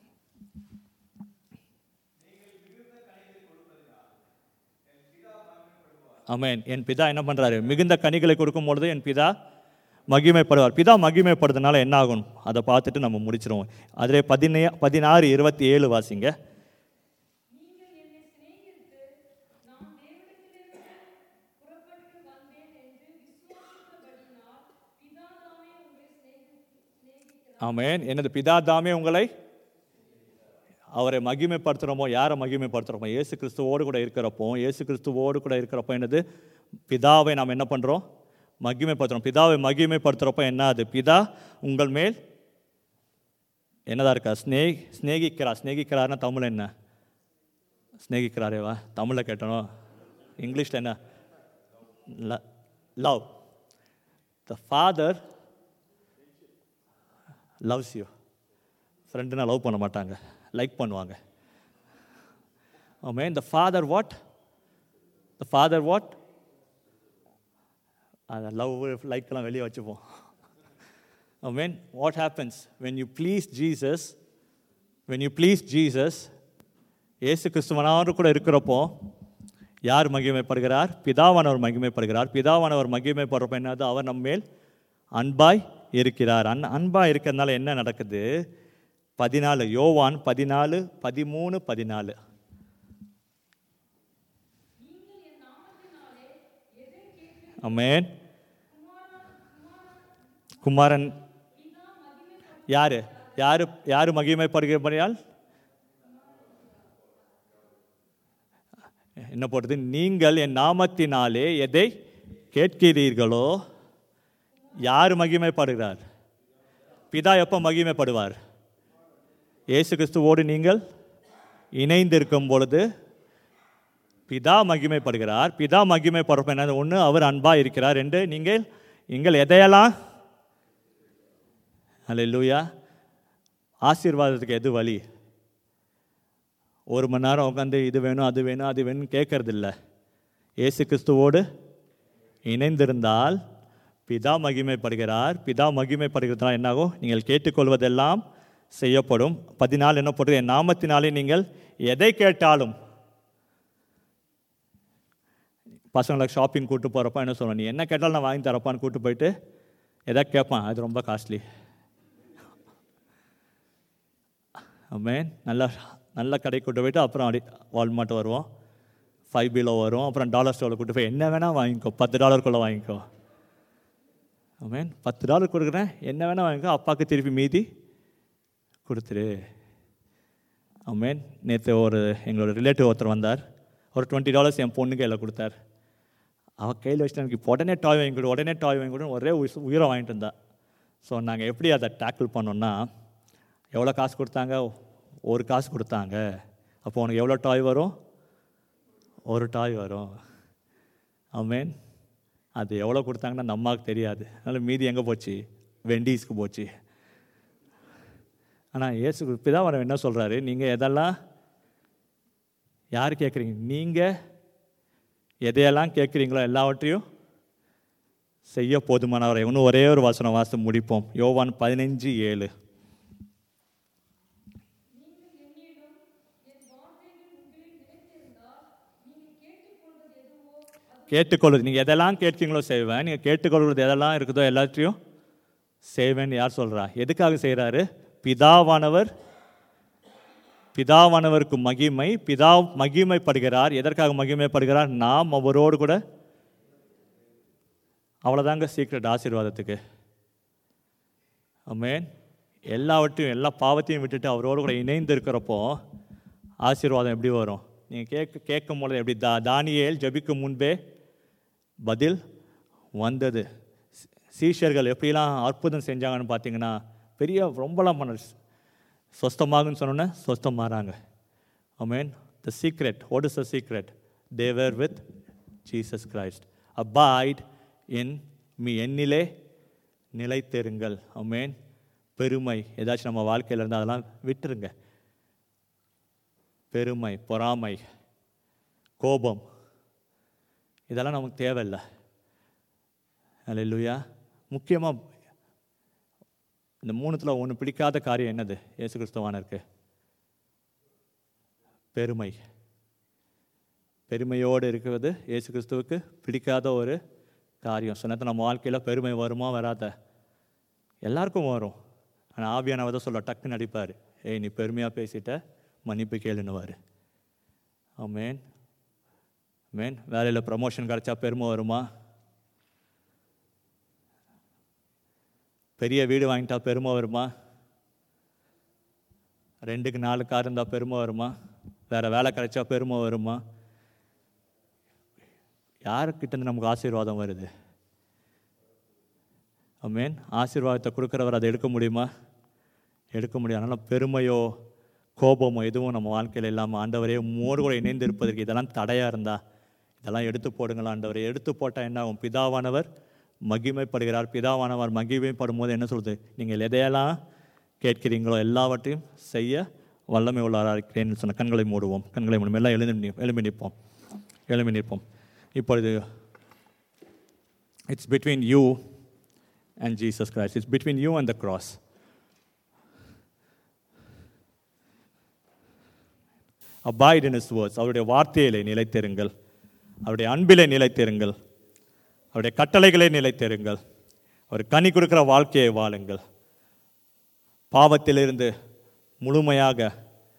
ஆமென் என் பிதா என்ன பண்றாரு மிகுந்த கனிகளை கொடுக்கும் பொழுது என் பிதா மகிமைப்படுவார் பிதா மகிமைப்படுறதுனால என்ன ஆகும் அதை பார்த்துட்டு நம்ம முடிச்சிருவோம் அதிலே பதினே பதினாறு இருபத்தி ஏழு வாசிங்க நீங்கள் என்னை சிநேகித்து நான் தேவனிடத்திலிருந்து புறப்பட்டு வந்தேன் என்று விசுவாசித்தபடியினால் பிதாதாமே உங்களை சிநேகி- சிநேகிக்கிறார் ஆமென் எனது பிதா தாமே உங்களை அவரை மகிமைப்படுத்துகிறோமோ யாரை மகிமைப்படுத்துகிறோமோ இயேசு கிறிஸ்துவோடு கூட இருக்கிறப்போ இயேசு கிறிஸ்துவோடு கூட இருக்கிறப்போ என்னது பிதாவை நாம் என்ன பண்ணுறோம் மகிமைப்படுத்துகிறோம் பிதாவை மகிமைப்படுத்துகிறப்போ என்ன அது பிதா உங்கள் மேல் என்னதா இருக்கா ஸ்னே ஸ்நேகிக்கிறார் ஸ்நேகிக்கிறார்னா தமிழ் என்ன ஸ்நேகிக்கிறாரேவா தமிழில் கேட்டணும் இங்கிலீஷில் என்ன love the father loves you ஃப்ரெண்டுனா லவ் பண்ண மாட்டாங்க லைக் பண்ணுவாங்க ஆமே இந்த father what the father what அந்த லவ் லைக்கெல்லாம் வெளியே வச்சுப்போம் ஆமேன் what happens when you please Jesus when you please Jesus இயேசு கிறிஸ்துவனாரு கூட இருக்கிறப்போ யார் மகிமைப்படுகிறார் பிதாவானவர் மகிமைப்படுகிறார் பிதாவானவர் மகிமைப்படுறப்ப என்னது அவர் நம்மேல் அன்பாய் இருக்கிறார் அன் அன்பாய் இருக்கிறதுனால என்ன நடக்குது பதினாலு யோவான் பதினாலு பதிமூணு பதினாலு அமேன் குமாரன் யாரு யாரு யாரு மகிமைப்படுகிறால் என்ன போடுறது நீங்கள் என் நாமத்தினாலே எதை கேட்கிறீர்களோ யார் மகிமைப்படுகிறார் பிதா எப்போ மகிமைப்படுவார் இயேசு கிறிஸ்துவோடு நீங்கள் இணைந்திருக்கும் பொழுது பிதா மகிமைப்படுகிறார் பிதா மகிமைப்படுறப்ப என்ன ஒன்று அவர் அன்பா இருக்கிறார் ரெண்டு நீங்கள் நீங்கள் எதையெல்லாம் அல்லேலூயா ஆசீர்வாதத்துக்கு எது வழி ஒரு மணி நேரம் உட்காந்து இது வேணும் அது வேணும் அது வேணும் கேட்கறது இல்லை இயேசு கிறிஸ்துவோடு இணைந்திருந்தால் பிதா மகிமைப்படுகிறார் பிதா மகிமைப்படுகிறதுனால் என்னாகும் நீங்கள் கேட்டுக்கொள்வதெல்லாம் செய்யப்படும் பதினாலு என்ன போட்டு என் நாமத்தினாலே நீங்கள் எதை கேட்டாலும் பசங்களை ஷாப்பிங் கூட்டு போகிறப்ப என்ன சொல்லுவேன் நீ என்ன கேட்டாலும் நான் வாங்கி தரப்பான்னு கூட்டு போயிட்டு எதை கேட்பான் அது ரொம்ப காஸ்ட்லி ஆமேன் நல்ல நல்ல கடை கூட்டு போயிட்டு அப்புறம் அப்படி வால்மார்ட் வருவோம் ஃபைவ் பிலோ வரும் அப்புறம் டாலர் ஸ்டோரில் கூட்டு போய் என்ன வேணால் வாங்கிக்கோ பத்து டாலருக்குள்ளே வாங்கிக்கோ ஆமேன் பத்து டாலர் கொடுக்குறேன் என்ன வேணால் வாங்கிக்கோ அப்பாவுக்கு திருப்பி மீதி கொடுத்துரு ஆமேன் நேற்று ஒரு எங்களோட ரிலேட்டிவ் ஒருத்தர் வந்தார் ஒரு டுவெண்ட்டி டாலர்ஸ் என் பொண்ணு கையில் கொடுத்தார் அவள் கையில் வச்சுட்டு எனக்கு இப்போ உடனே டாய் வாங்கி கொடு உடனே டாய் வாங்கி கொடு ஒரே உயிர் உயிரை வாங்கிட்டு இருந்தா ஸோ நாங்கள் எப்படி அதை டேக்கிள் பண்ணோம்னா எவ்வளோ காசு கொடுத்தாங்க ஒரு காசு கொடுத்தாங்க அப்போ உனக்கு எவ்வளோ டாய் வரும் ஒரு டாய் வரும் ஆமேன் அது எவ்வளோ கொடுத்தாங்கன்னா நம்ம அம்மாவுக்கு தெரியாது அதனால் மீதி எங்கே போச்சு வெண்டீஸ்க்கு போச்சு ஆனால் இயேசு பிதாவரம் என்ன சொல்கிறாரு நீங்கள் எதெல்லாம் யார் கேட்குறீங்க நீங்கள் எதையெல்லாம் கேட்குறீங்களோ எல்லாவற்றையும் செய்ய போதுமானவரை இன்னும் ஒரே ஒரு வசனம் வாசித்து முடிப்போம் யோவான் பதினஞ்சு ஏழு நீங்கள் என்னிடம் என் வார்த்தைகள் உங்களில் நிலைத்திருந்தால் நீங்கள் கேட்டுக்கொள்வது எதுவோ அது கேட்டுக்கொள்வது நீங்கள் எதெல்லாம் கேட்கீங்களோ செய்வேன் நீங்கள் கேட்டுக்கொள்வது எதெல்லாம் இருக்குதோ எல்லாத்தையும் செய்வேன்னு யார் சொல்கிறா எதுக்காக செய்கிறாரு பிதாவானவர் பிதாவானவருக்கு மகிமை பிதா மகிமைப்படுகிறார் எதற்காக மகிமைப்படுகிறார் நாம் அவரோடு கூட அவ்வளோதாங்க சீக்ரெட் ஆசீர்வாதத்துக்கு ஆமென் எல்லாவற்றையும் எல்லா பாவத்தையும் விட்டுட்டு அவரோடு கூட இணைந்து இருக்கிறப்போ ஆசீர்வாதம் எப்படி வரும் நீங்கள் கேட்க கேட்கும் பொழுது எப்படி தா தானியேல் ஜெபிக்கும் முன்பே பதில் வந்தது சீ- சீஷர்கள் எப்படிலாம் அற்புதம் செஞ்சாங்கன்னு பார்த்தீங்கன்னா பெரிய ரொம்பலாம் பண்ண சொஸ்தமாகுன்னு சொன்னோன்னே சொஸ்தமாகறாங்க ஆமென் the secret what is the secret தேவர் with Jesus Christ abide in me என்னிலே நிலைத்தெருங்கள் ஆமென் பெருமை ஏதாச்சும் நம்ம வாழ்க்கையில் இருந்தால் அதெல்லாம் விட்டுருங்க பெருமை பொறாமை கோபம் இதெல்லாம் நமக்கு தேவையில்லை அல்லேலூயா முக்கியமாக இந்த மூணுத்தில் ஒன்று பிடிக்காத காரியம் என்னது இயேசு கிறிஸ்துவானருக்கு பெருமை பெருமையோடு இருக்கிறது இயேசு கிறிஸ்துவுக்கு பிடிக்காத ஒரு காரியம் சொன்னது நம்ம வாழ்க்கையில் பெருமை வருமா வராத எல்லாருக்கும் வரும் ஆனால் ஆவியானவர் தான் சொல்ல டக்குன்னு அடிப்பார் ஏய் நீ பெருமையாக பேசிட்ட மன்னிப்பு கேளுன்னுவார் ஆமேன் மேன் வேலையில் ப்ரமோஷன் கிடச்சா பெருமை வருமா பெரிய வீடு வாங்கிட்டா பெருமை வருமா ரெண்டுக்கு நாலு கார் இருந்தால் பெருமை வருமா வேறு வேலை கிடைச்சா பெருமை வருமா யாருக்கிட்ட இருந்து நமக்கு ஆசீர்வாதம் வருது ஆமேன் ஆசீர்வாதத்தை கொடுக்குறவர் அதை எடுக்க முடியுமா எடுக்க முடியும் அதனால் பெருமையோ கோபமோ எதுவும் நம்ம வாழ்க்கையில் இல்லாமல் ஆண்டவரே மோடு கூட இணைந்து இருப்பதற்கு இதெல்லாம் தடையாக இருந்தா இதெல்லாம் எடுத்து போடுங்களா ஆண்டவரே எடுத்து போட்டால் என்ன ஆகும் பிதாவானவர் மகிமைப்படுகிறார் பிதாவானவர் மகிமைப்படும் போது என்ன சொல்றது நீங்கள் எதையெல்லாம் கேட்கிறீங்களோ எல்லாவற்றையும் செய்ய வல்லமை உள்ளாரா இருக்கிறேன்னு சொன்ன கண்களை மூடுவோம் கண்களை மூடும் எல்லாம் எழுந்து நி- எழும்பி நிற்போம் எழும்பி நிற்போம் இப்பொழுது it's between you and Jesus Christ it's between you and the cross abide in his words அவருடைய வார்த்தையிலே நிலைத்திருங்கள் அவருடைய அன்பிலே நிலைத்திருங்கள் அவருடைய கட்டளைகளே நிலைத்திருங்கள் அவர் கனி கொடுக்கிற வாழ்க்கையை வாழுங்கள் பாவத்திலிருந்து முழுமையாக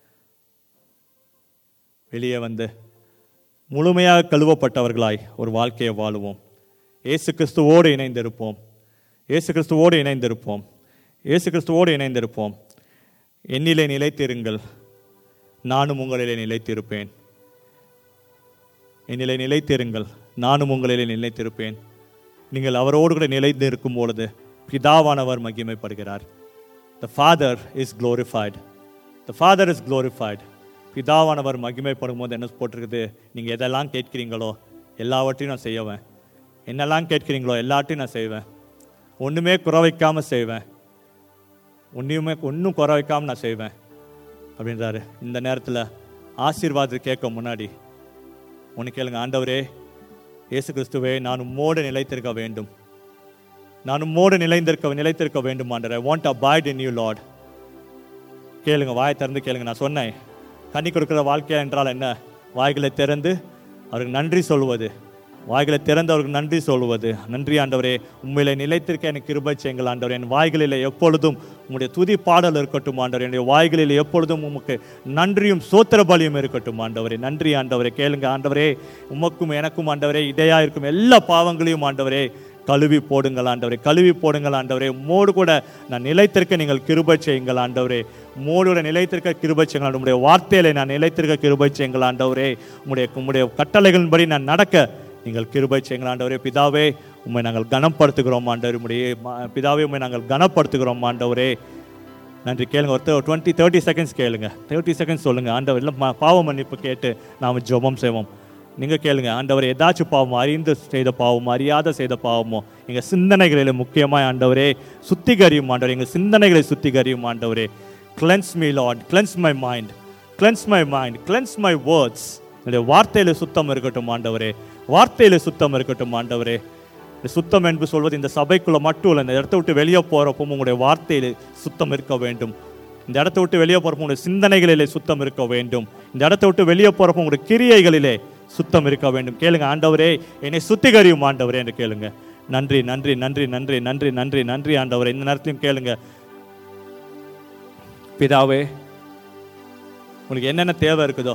வெளியே வந்து முழுமையாக கழுவப்பட்டவர்களாய் ஒரு வாழ்க்கையை வாழுவோம் இயேசு கிறிஸ்துவோடு இணைந்திருப்போம் இயேசு கிறிஸ்துவோடு இணைந்திருப்போம் இயேசு கிறிஸ்துவோடு இணைந்திருப்போம் என்னிலே நிலைத்திருங்கள் நானும் உங்களிலே நிலைத்திருப்பேன் என்னிலே நிலைத்திருங்கள் நானும் உங்களிலே நிலைத்திருப்பேன் நீங்கள் அவரோடு கூட நிலைத்து இருக்கும் பொழுது பிதாவானவர் மகிமைப்படுகிறார் the father is glorified the father is glorified பிதாவானவர் மகிமைப்படும் போது என்ன போட்டிருக்குது நீங்கள் எதெல்லாம் கேட்கிறீங்களோ எல்லாவற்றையும் நான் செய்வேன் என்னெல்லாம் கேட்கிறீங்களோ எல்லாத்தையும் நான் செய்வேன் ஒன்றுமே குறை வைக்காம செய்வேன் ஒன்றையுமே ஒன்றும் குறை வைக்காம நான் செய்வேன் அப்படின்றாரு இந்த நேரத்தில் ஆசீர்வாதத்தை கேட்க முன்னாடி ஒன்று கேளுங்க ஆண்டவரே இயேசு கிறிஸ்துவே நான் உம்மோடு நிலைத்திருக்க வேண்டும் நான் உம்மோடு நிலைந்திருக்க நிலைத்திருக்க வேண்டும் ஆண்டவர் I want abide in you lord கேளுங்க வாயை திறந்து கேளுங்க நான் சொன்னேன் கண்ணி கொடுக்குற வாழ்க்கை என்றால் என்ன வாய்களை திறந்து அவருக்கு நன்றி சொல்வது வாய்களை திறந்து அவருக்கு நன்றி சொல்வது நன்றி ஆண்டவரே உண்மையிலே நிலைத்திருக்க எனக்கு கிருபை செய்யுங்கள் ஆண்டவரே என் வாய்களில் எப்பொழுதும் உம்முடைய துதி பாடல் இருக்கட்டும் ஆண்டவரே என்னுடைய வாய்களில் எப்பொழுதும் உமக்கு நன்றியும் சோத்திர பலியும் இருக்கட்டும் ஆண்டவரே நன்றி ஆண்டவரே கேளுங்க ஆண்டவரே உமக்கும் எனக்கும் ஆண்டவரே இடையா இருக்கும் எல்லா பாவங்களையும் ஆண்டவரே கழுவி போடுங்கள் ஆண்டவரே கழுவி போடுங்கள் ஆண்டவரே மோடு கூட நான் நிலைத்திருக்க நீங்கள் கிருபை செய்யுங்கள் ஆண்டவரே மோடு கூட நிலைத்திருக்க கிருபை செய்யுங்கள் உங்களுடைய வார்த்தையில நான் நிலைத்திருக்க கிருபை செய்யுங்கள் ஆண்டவரே உம்முடைய உம்முடைய கட்டளைகளின்படி நான் நடக்க நீங்கள் கிருபை செய்யுங்கள் ஆண்டவரே பிதாவே உம்மை நாங்கள் கனப்படுத்துகிறோம் ஆண்டவர் உம்முடைய மா- பிதாவே உம்மை நாங்கள் கனப்படுத்துகிறோம் ஆண்டவரே நன்றி கேளுங்க ஒரு டுவெண்ட்டி தேர்ட்டி செகண்ட்ஸ் கேளுங்க தேர்ட்டி செகண்ட்ஸ் சொல்லுங்க ஆண்டவர் இல்லை ம- பாவ மன்னிப்பு கேட்டு நாம் ஜெபம் செய்வோம் நீங்க கேளுங்க ஆண்டவர் ஏதாச்சும் பாவம் அறிந்து செய்த பாவமோ அறியாத செய்த பாவமோ எங்க சிந்தனைகளில் முக்கியமாக ஆண்டவரே சுத்திகரியும் ஆண்டவரே எங்க சிந்தனைகளை சுத்திகரியும் ஆண்டவரே cleanse me lord cleanse my mind cleanse my mind cleanse my words என்னுடைய வார்த்தையில சுத்தம் இருக்கட்டும் ஆண்டவரே வார்த்தையில சுத்தம் இருக்கட்டும் ஆண்டவரே இந்த சுத்தம் என்று சொல்வது இந்த சபைக்குள்ள மட்டும் இல்லை இந்த இடத்த விட்டு வெளியே போறப்போ உங்களுடைய வார்த்தையில சுத்தம் இருக்க வேண்டும் இந்த இடத்த விட்டு வெளியே போறப்போ உங்களுடைய சிந்தனைகளிலே சுத்தம் இருக்க வேண்டும் இந்த இடத்த விட்டு வெளியே போறப்போ உங்களுடைய கிரியைகளிலே சுத்தம் இருக்க வேண்டும் கேளுங்க ஆண்டவரே என்னை சுத்திகரியும் ஆண்டவரே என்று கேளுங்க நன்றி நன்றி நன்றி நன்றி நன்றி நன்றி நன்றி ஆண்டவரே இந்த நேரத்திலும் கேளுங்க பிதாவே உங்களுக்கு என்னென்ன தேவை இருக்குதோ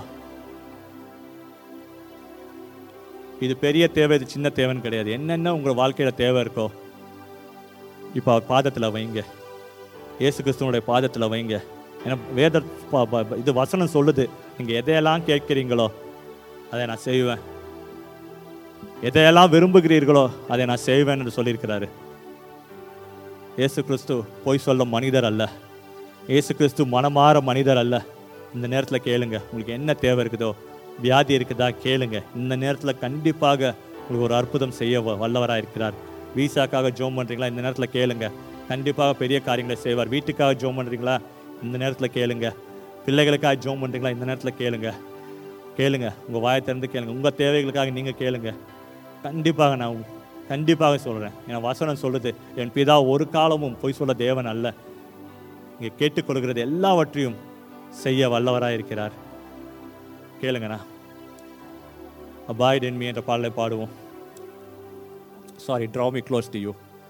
இது பெரிய தேவை இது சின்ன தேவைன்னு கிடையாது என்னென்ன உங்கள் வாழ்க்கையில் தேவை இருக்கோ இப்போ அவர் பாதத்தில் வைங்க இயேசு கிறிஸ்துவனுடைய பாதத்தில் வைங்க ஏன்னா வேத ப- ப- இது வசனம் சொல்லுது நீங்கள் எதையெல்லாம் கேட்கிறீங்களோ அதை நான் செய்வேன் எதையெல்லாம் விரும்புகிறீர்களோ அதை நான் செய்வேன் என்று சொல்லியிருக்கிறாரு இயேசு கிறிஸ்து பொய் சொல்ல மனிதர் அல்ல இயேசு கிறிஸ்து மனமாற மனிதர் அல்ல இந்த நேரத்தில் கேளுங்க உங்களுக்கு என்ன தேவை இருக்குதோ வியாதி இருக்குதா கேளுங்க இந்த நேரத்தில் கண்டிப்பாக உங்களுக்கு ஒரு அற்புதம் செய்ய வ- வல்லவராக இருக்கிறார் வீசாக்காக ஜோம் பண்ணுறீங்களா இந்த நேரத்தில் கேளுங்க கண்டிப்பாக பெரிய காரியங்களை செய்வார் வீட்டுக்காக ஜோம் பண்ணுறீங்களா இந்த நேரத்தில் கேளுங்க பிள்ளைகளுக்காக ஜோம் பண்ணுறீங்களா இந்த நேரத்தில் கேளுங்க கேளுங்க உங்கள் வாயை திறந்து கேளுங்க உங்கள் தேவைகளுக்காக நீங்கள் கேளுங்க கண்டிப்பாக நான் கண்டிப்பாக சொல்கிறேன் என் வசனம் சொல்லுது என் பிதா ஒரு காலமும் பொய் சொல்ல தேவன் அல்ல இங்கே கேட்டுக்கொள்கிறது எல்லாவற்றையும் செய்ய வல்லவராக இருக்கிறார் கேளுங்கண்ணா அபாய்ட் என்மி என்ற பாடலை பாடுவோம் sorry draw me close to you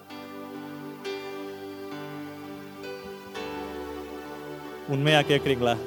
உண்மையா கேட்குறீங்களா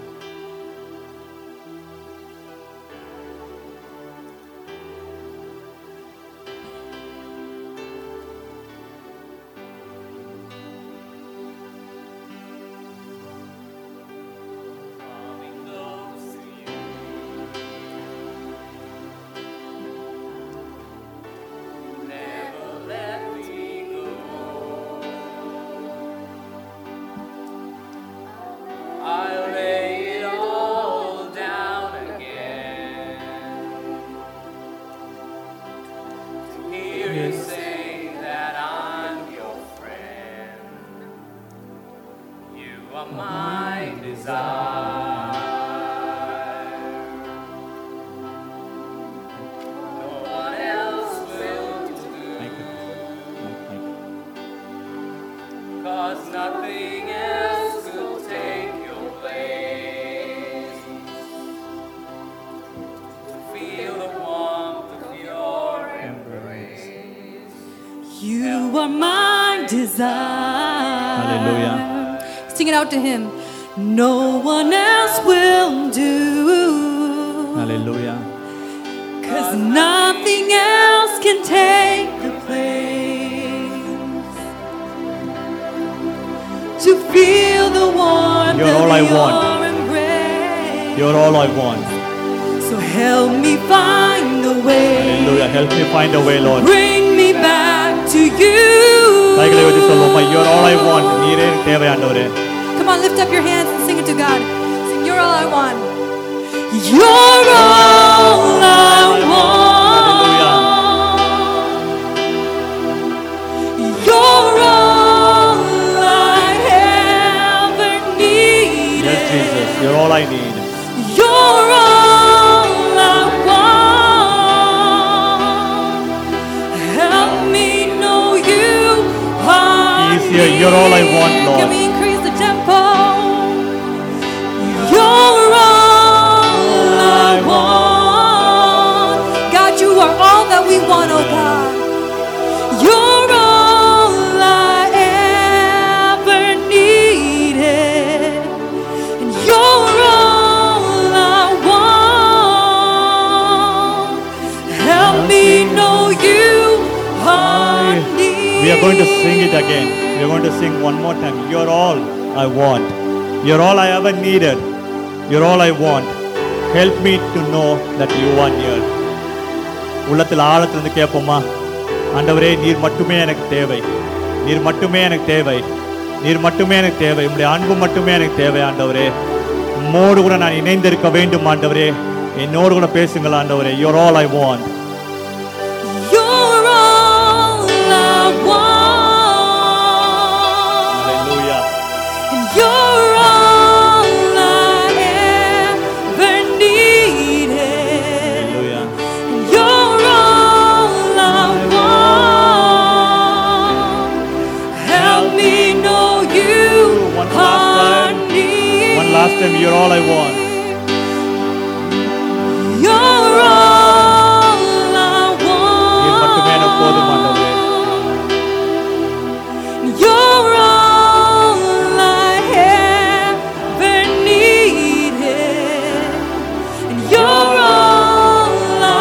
I'll lay it all down again. To hear you say that I'm your friend. You are my desire. No one else will do. Cause nothing else will take your place. Feel the warmth of your embrace. You are my desire. Hallelujah. Sing it out to him. No one else will do. Hallelujah. Cause nothing else can take the place. To feel the warmth You're of all I your want. embrace. You're all I want. So help me find the way. Hallelujah. Help me find a way, Lord. Bring me back to you. கைகளை வச்சு சொல்லுவோமா You're all I want. நீரே எனக்கு தேவை ஆண்டவரே Come on, lift up your hands and sing it to God. Sing, You're all I want. You're all I want. You're all I ever needed. Yes, Jesus. You're all I need. You're all I want. Help me know you are Easier. You're all I want, Lord. Can we increase the tempo? You're all I want. God, you are all that we want, oh God. You're all I ever needed. And you're all I want. Help me know you are near. We are going to sing it again. We are going to sing one more time. You're all I want. You're all I ever needed. You're all I want. Help me to know that you are near. உள்ளத்தில் ஆழத்திலிருந்து கேட்போமா ஆண்டவரே நீர் மட்டுமே எனக்கு தேவை நீர் மட்டுமே எனக்கு தேவை நீர் மட்டுமே எனக்கு தேவை உங்களுடைய அன்பு மட்டுமே எனக்கு தேவை ஆண்டவரே உம்மோடு கூட நான் இணைந்திருக்க வேண்டும் ஆண்டவரே என்னோடு கூட பேசுங்கள் ஆண்டவரே you're all I want You're all I want. Hallelujah. And you're all I ever needed. Hallelujah. And you're all I want. Help me know you One last are time. near. One last time, you're all I want. You're all I நீர் மட்டுமே எனக்கு போதும் ஆண்டவரே. want. You're all I ever needed. And you're all I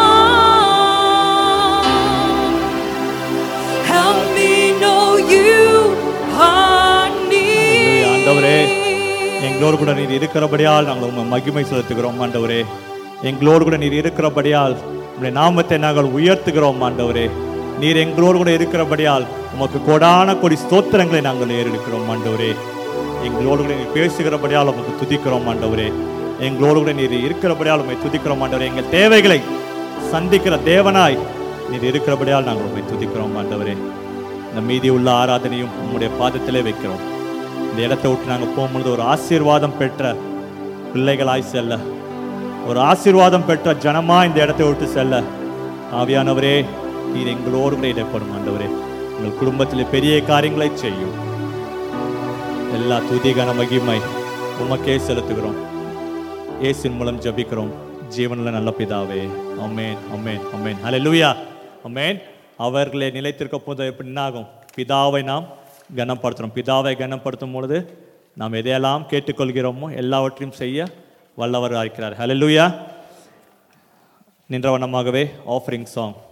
want. Help me know you are near. ஆண்டவரே, எங்களோடு கூட நீர் இருக்கிறபடியால் நாங்கள் உண்மை மகிமை செலுத்துகிறோம் ஆண்டவரே எங்களோடு கூட நீர் இருக்கிறபடியால் உங்களுடைய நாமத்தை நாங்கள் உயர்த்துகிறோம் ஆண்டவரே நீர் எங்களோடு கூட இருக்கிறபடியால் உமக்கு கொடான கொடி ஸ்தோத்திரங்களை நாங்கள் ஏறெடுக்கிறோம் ஆண்டவரே எங்களோடு கூட நீர் பேசுகிறபடியால் உமக்கு துதிக்கிறோம் ஆண்டவரே எங்களோடு கூட நீர் இருக்கிறபடியால் உண்மை துதிக்கிறோம் ஆண்டவரே எங்கள் தேவைகளை சந்திக்கிற தேவனாய் நீர் இருக்கிறபடியால் நாங்கள் உண்மை துதிக்கிறோம் ஆண்டவரே இந்த மீதி உள்ள ஆராதனையும் உம்முடைய பாதத்திலே வைக்கிறோம் இந்த இடத்தை விட்டு நாங்கள் போகும்பொழுது ஒரு ஆசீர்வாதம் பெற்ற பிள்ளைகளாய் செல்ல ஒரு ஆசீர்வாதம் பெற்ற ஜனமா இந்த இடத்தை விட்டு செல்ல ஆவியானவரே நீர் எங்களோடு கூட இடைப்படும் ஆண்டவரே உங்கள் குடும்பத்தில் பெரிய காரியங்களை செய்யும் எல்லா துதிகான மகிமை உமக்கே செலுத்துகிறோம் இயேசின் மூலம் ஜெபிக்கிறோம் ஜீவனில் நல்ல பிதாவே அமேன் அமேன் அமேன் ஹalleluya அமேன் அவர்களை நிலைத்திருக்க போது எப்படி என்ன ஆகும் பிதாவை நாம் கனப்படுத்துகிறோம் பிதாவை கனப்படுத்தும் பொழுது நாம் எதையெல்லாம் கேட்டுக்கொள்கிறோமோ எல்லாவற்றையும் செய்ய வல்லவர் இருக்கிறார் ஹalleluya நின்ற வண்ணமாகவே ஆஃபரிங் சாங்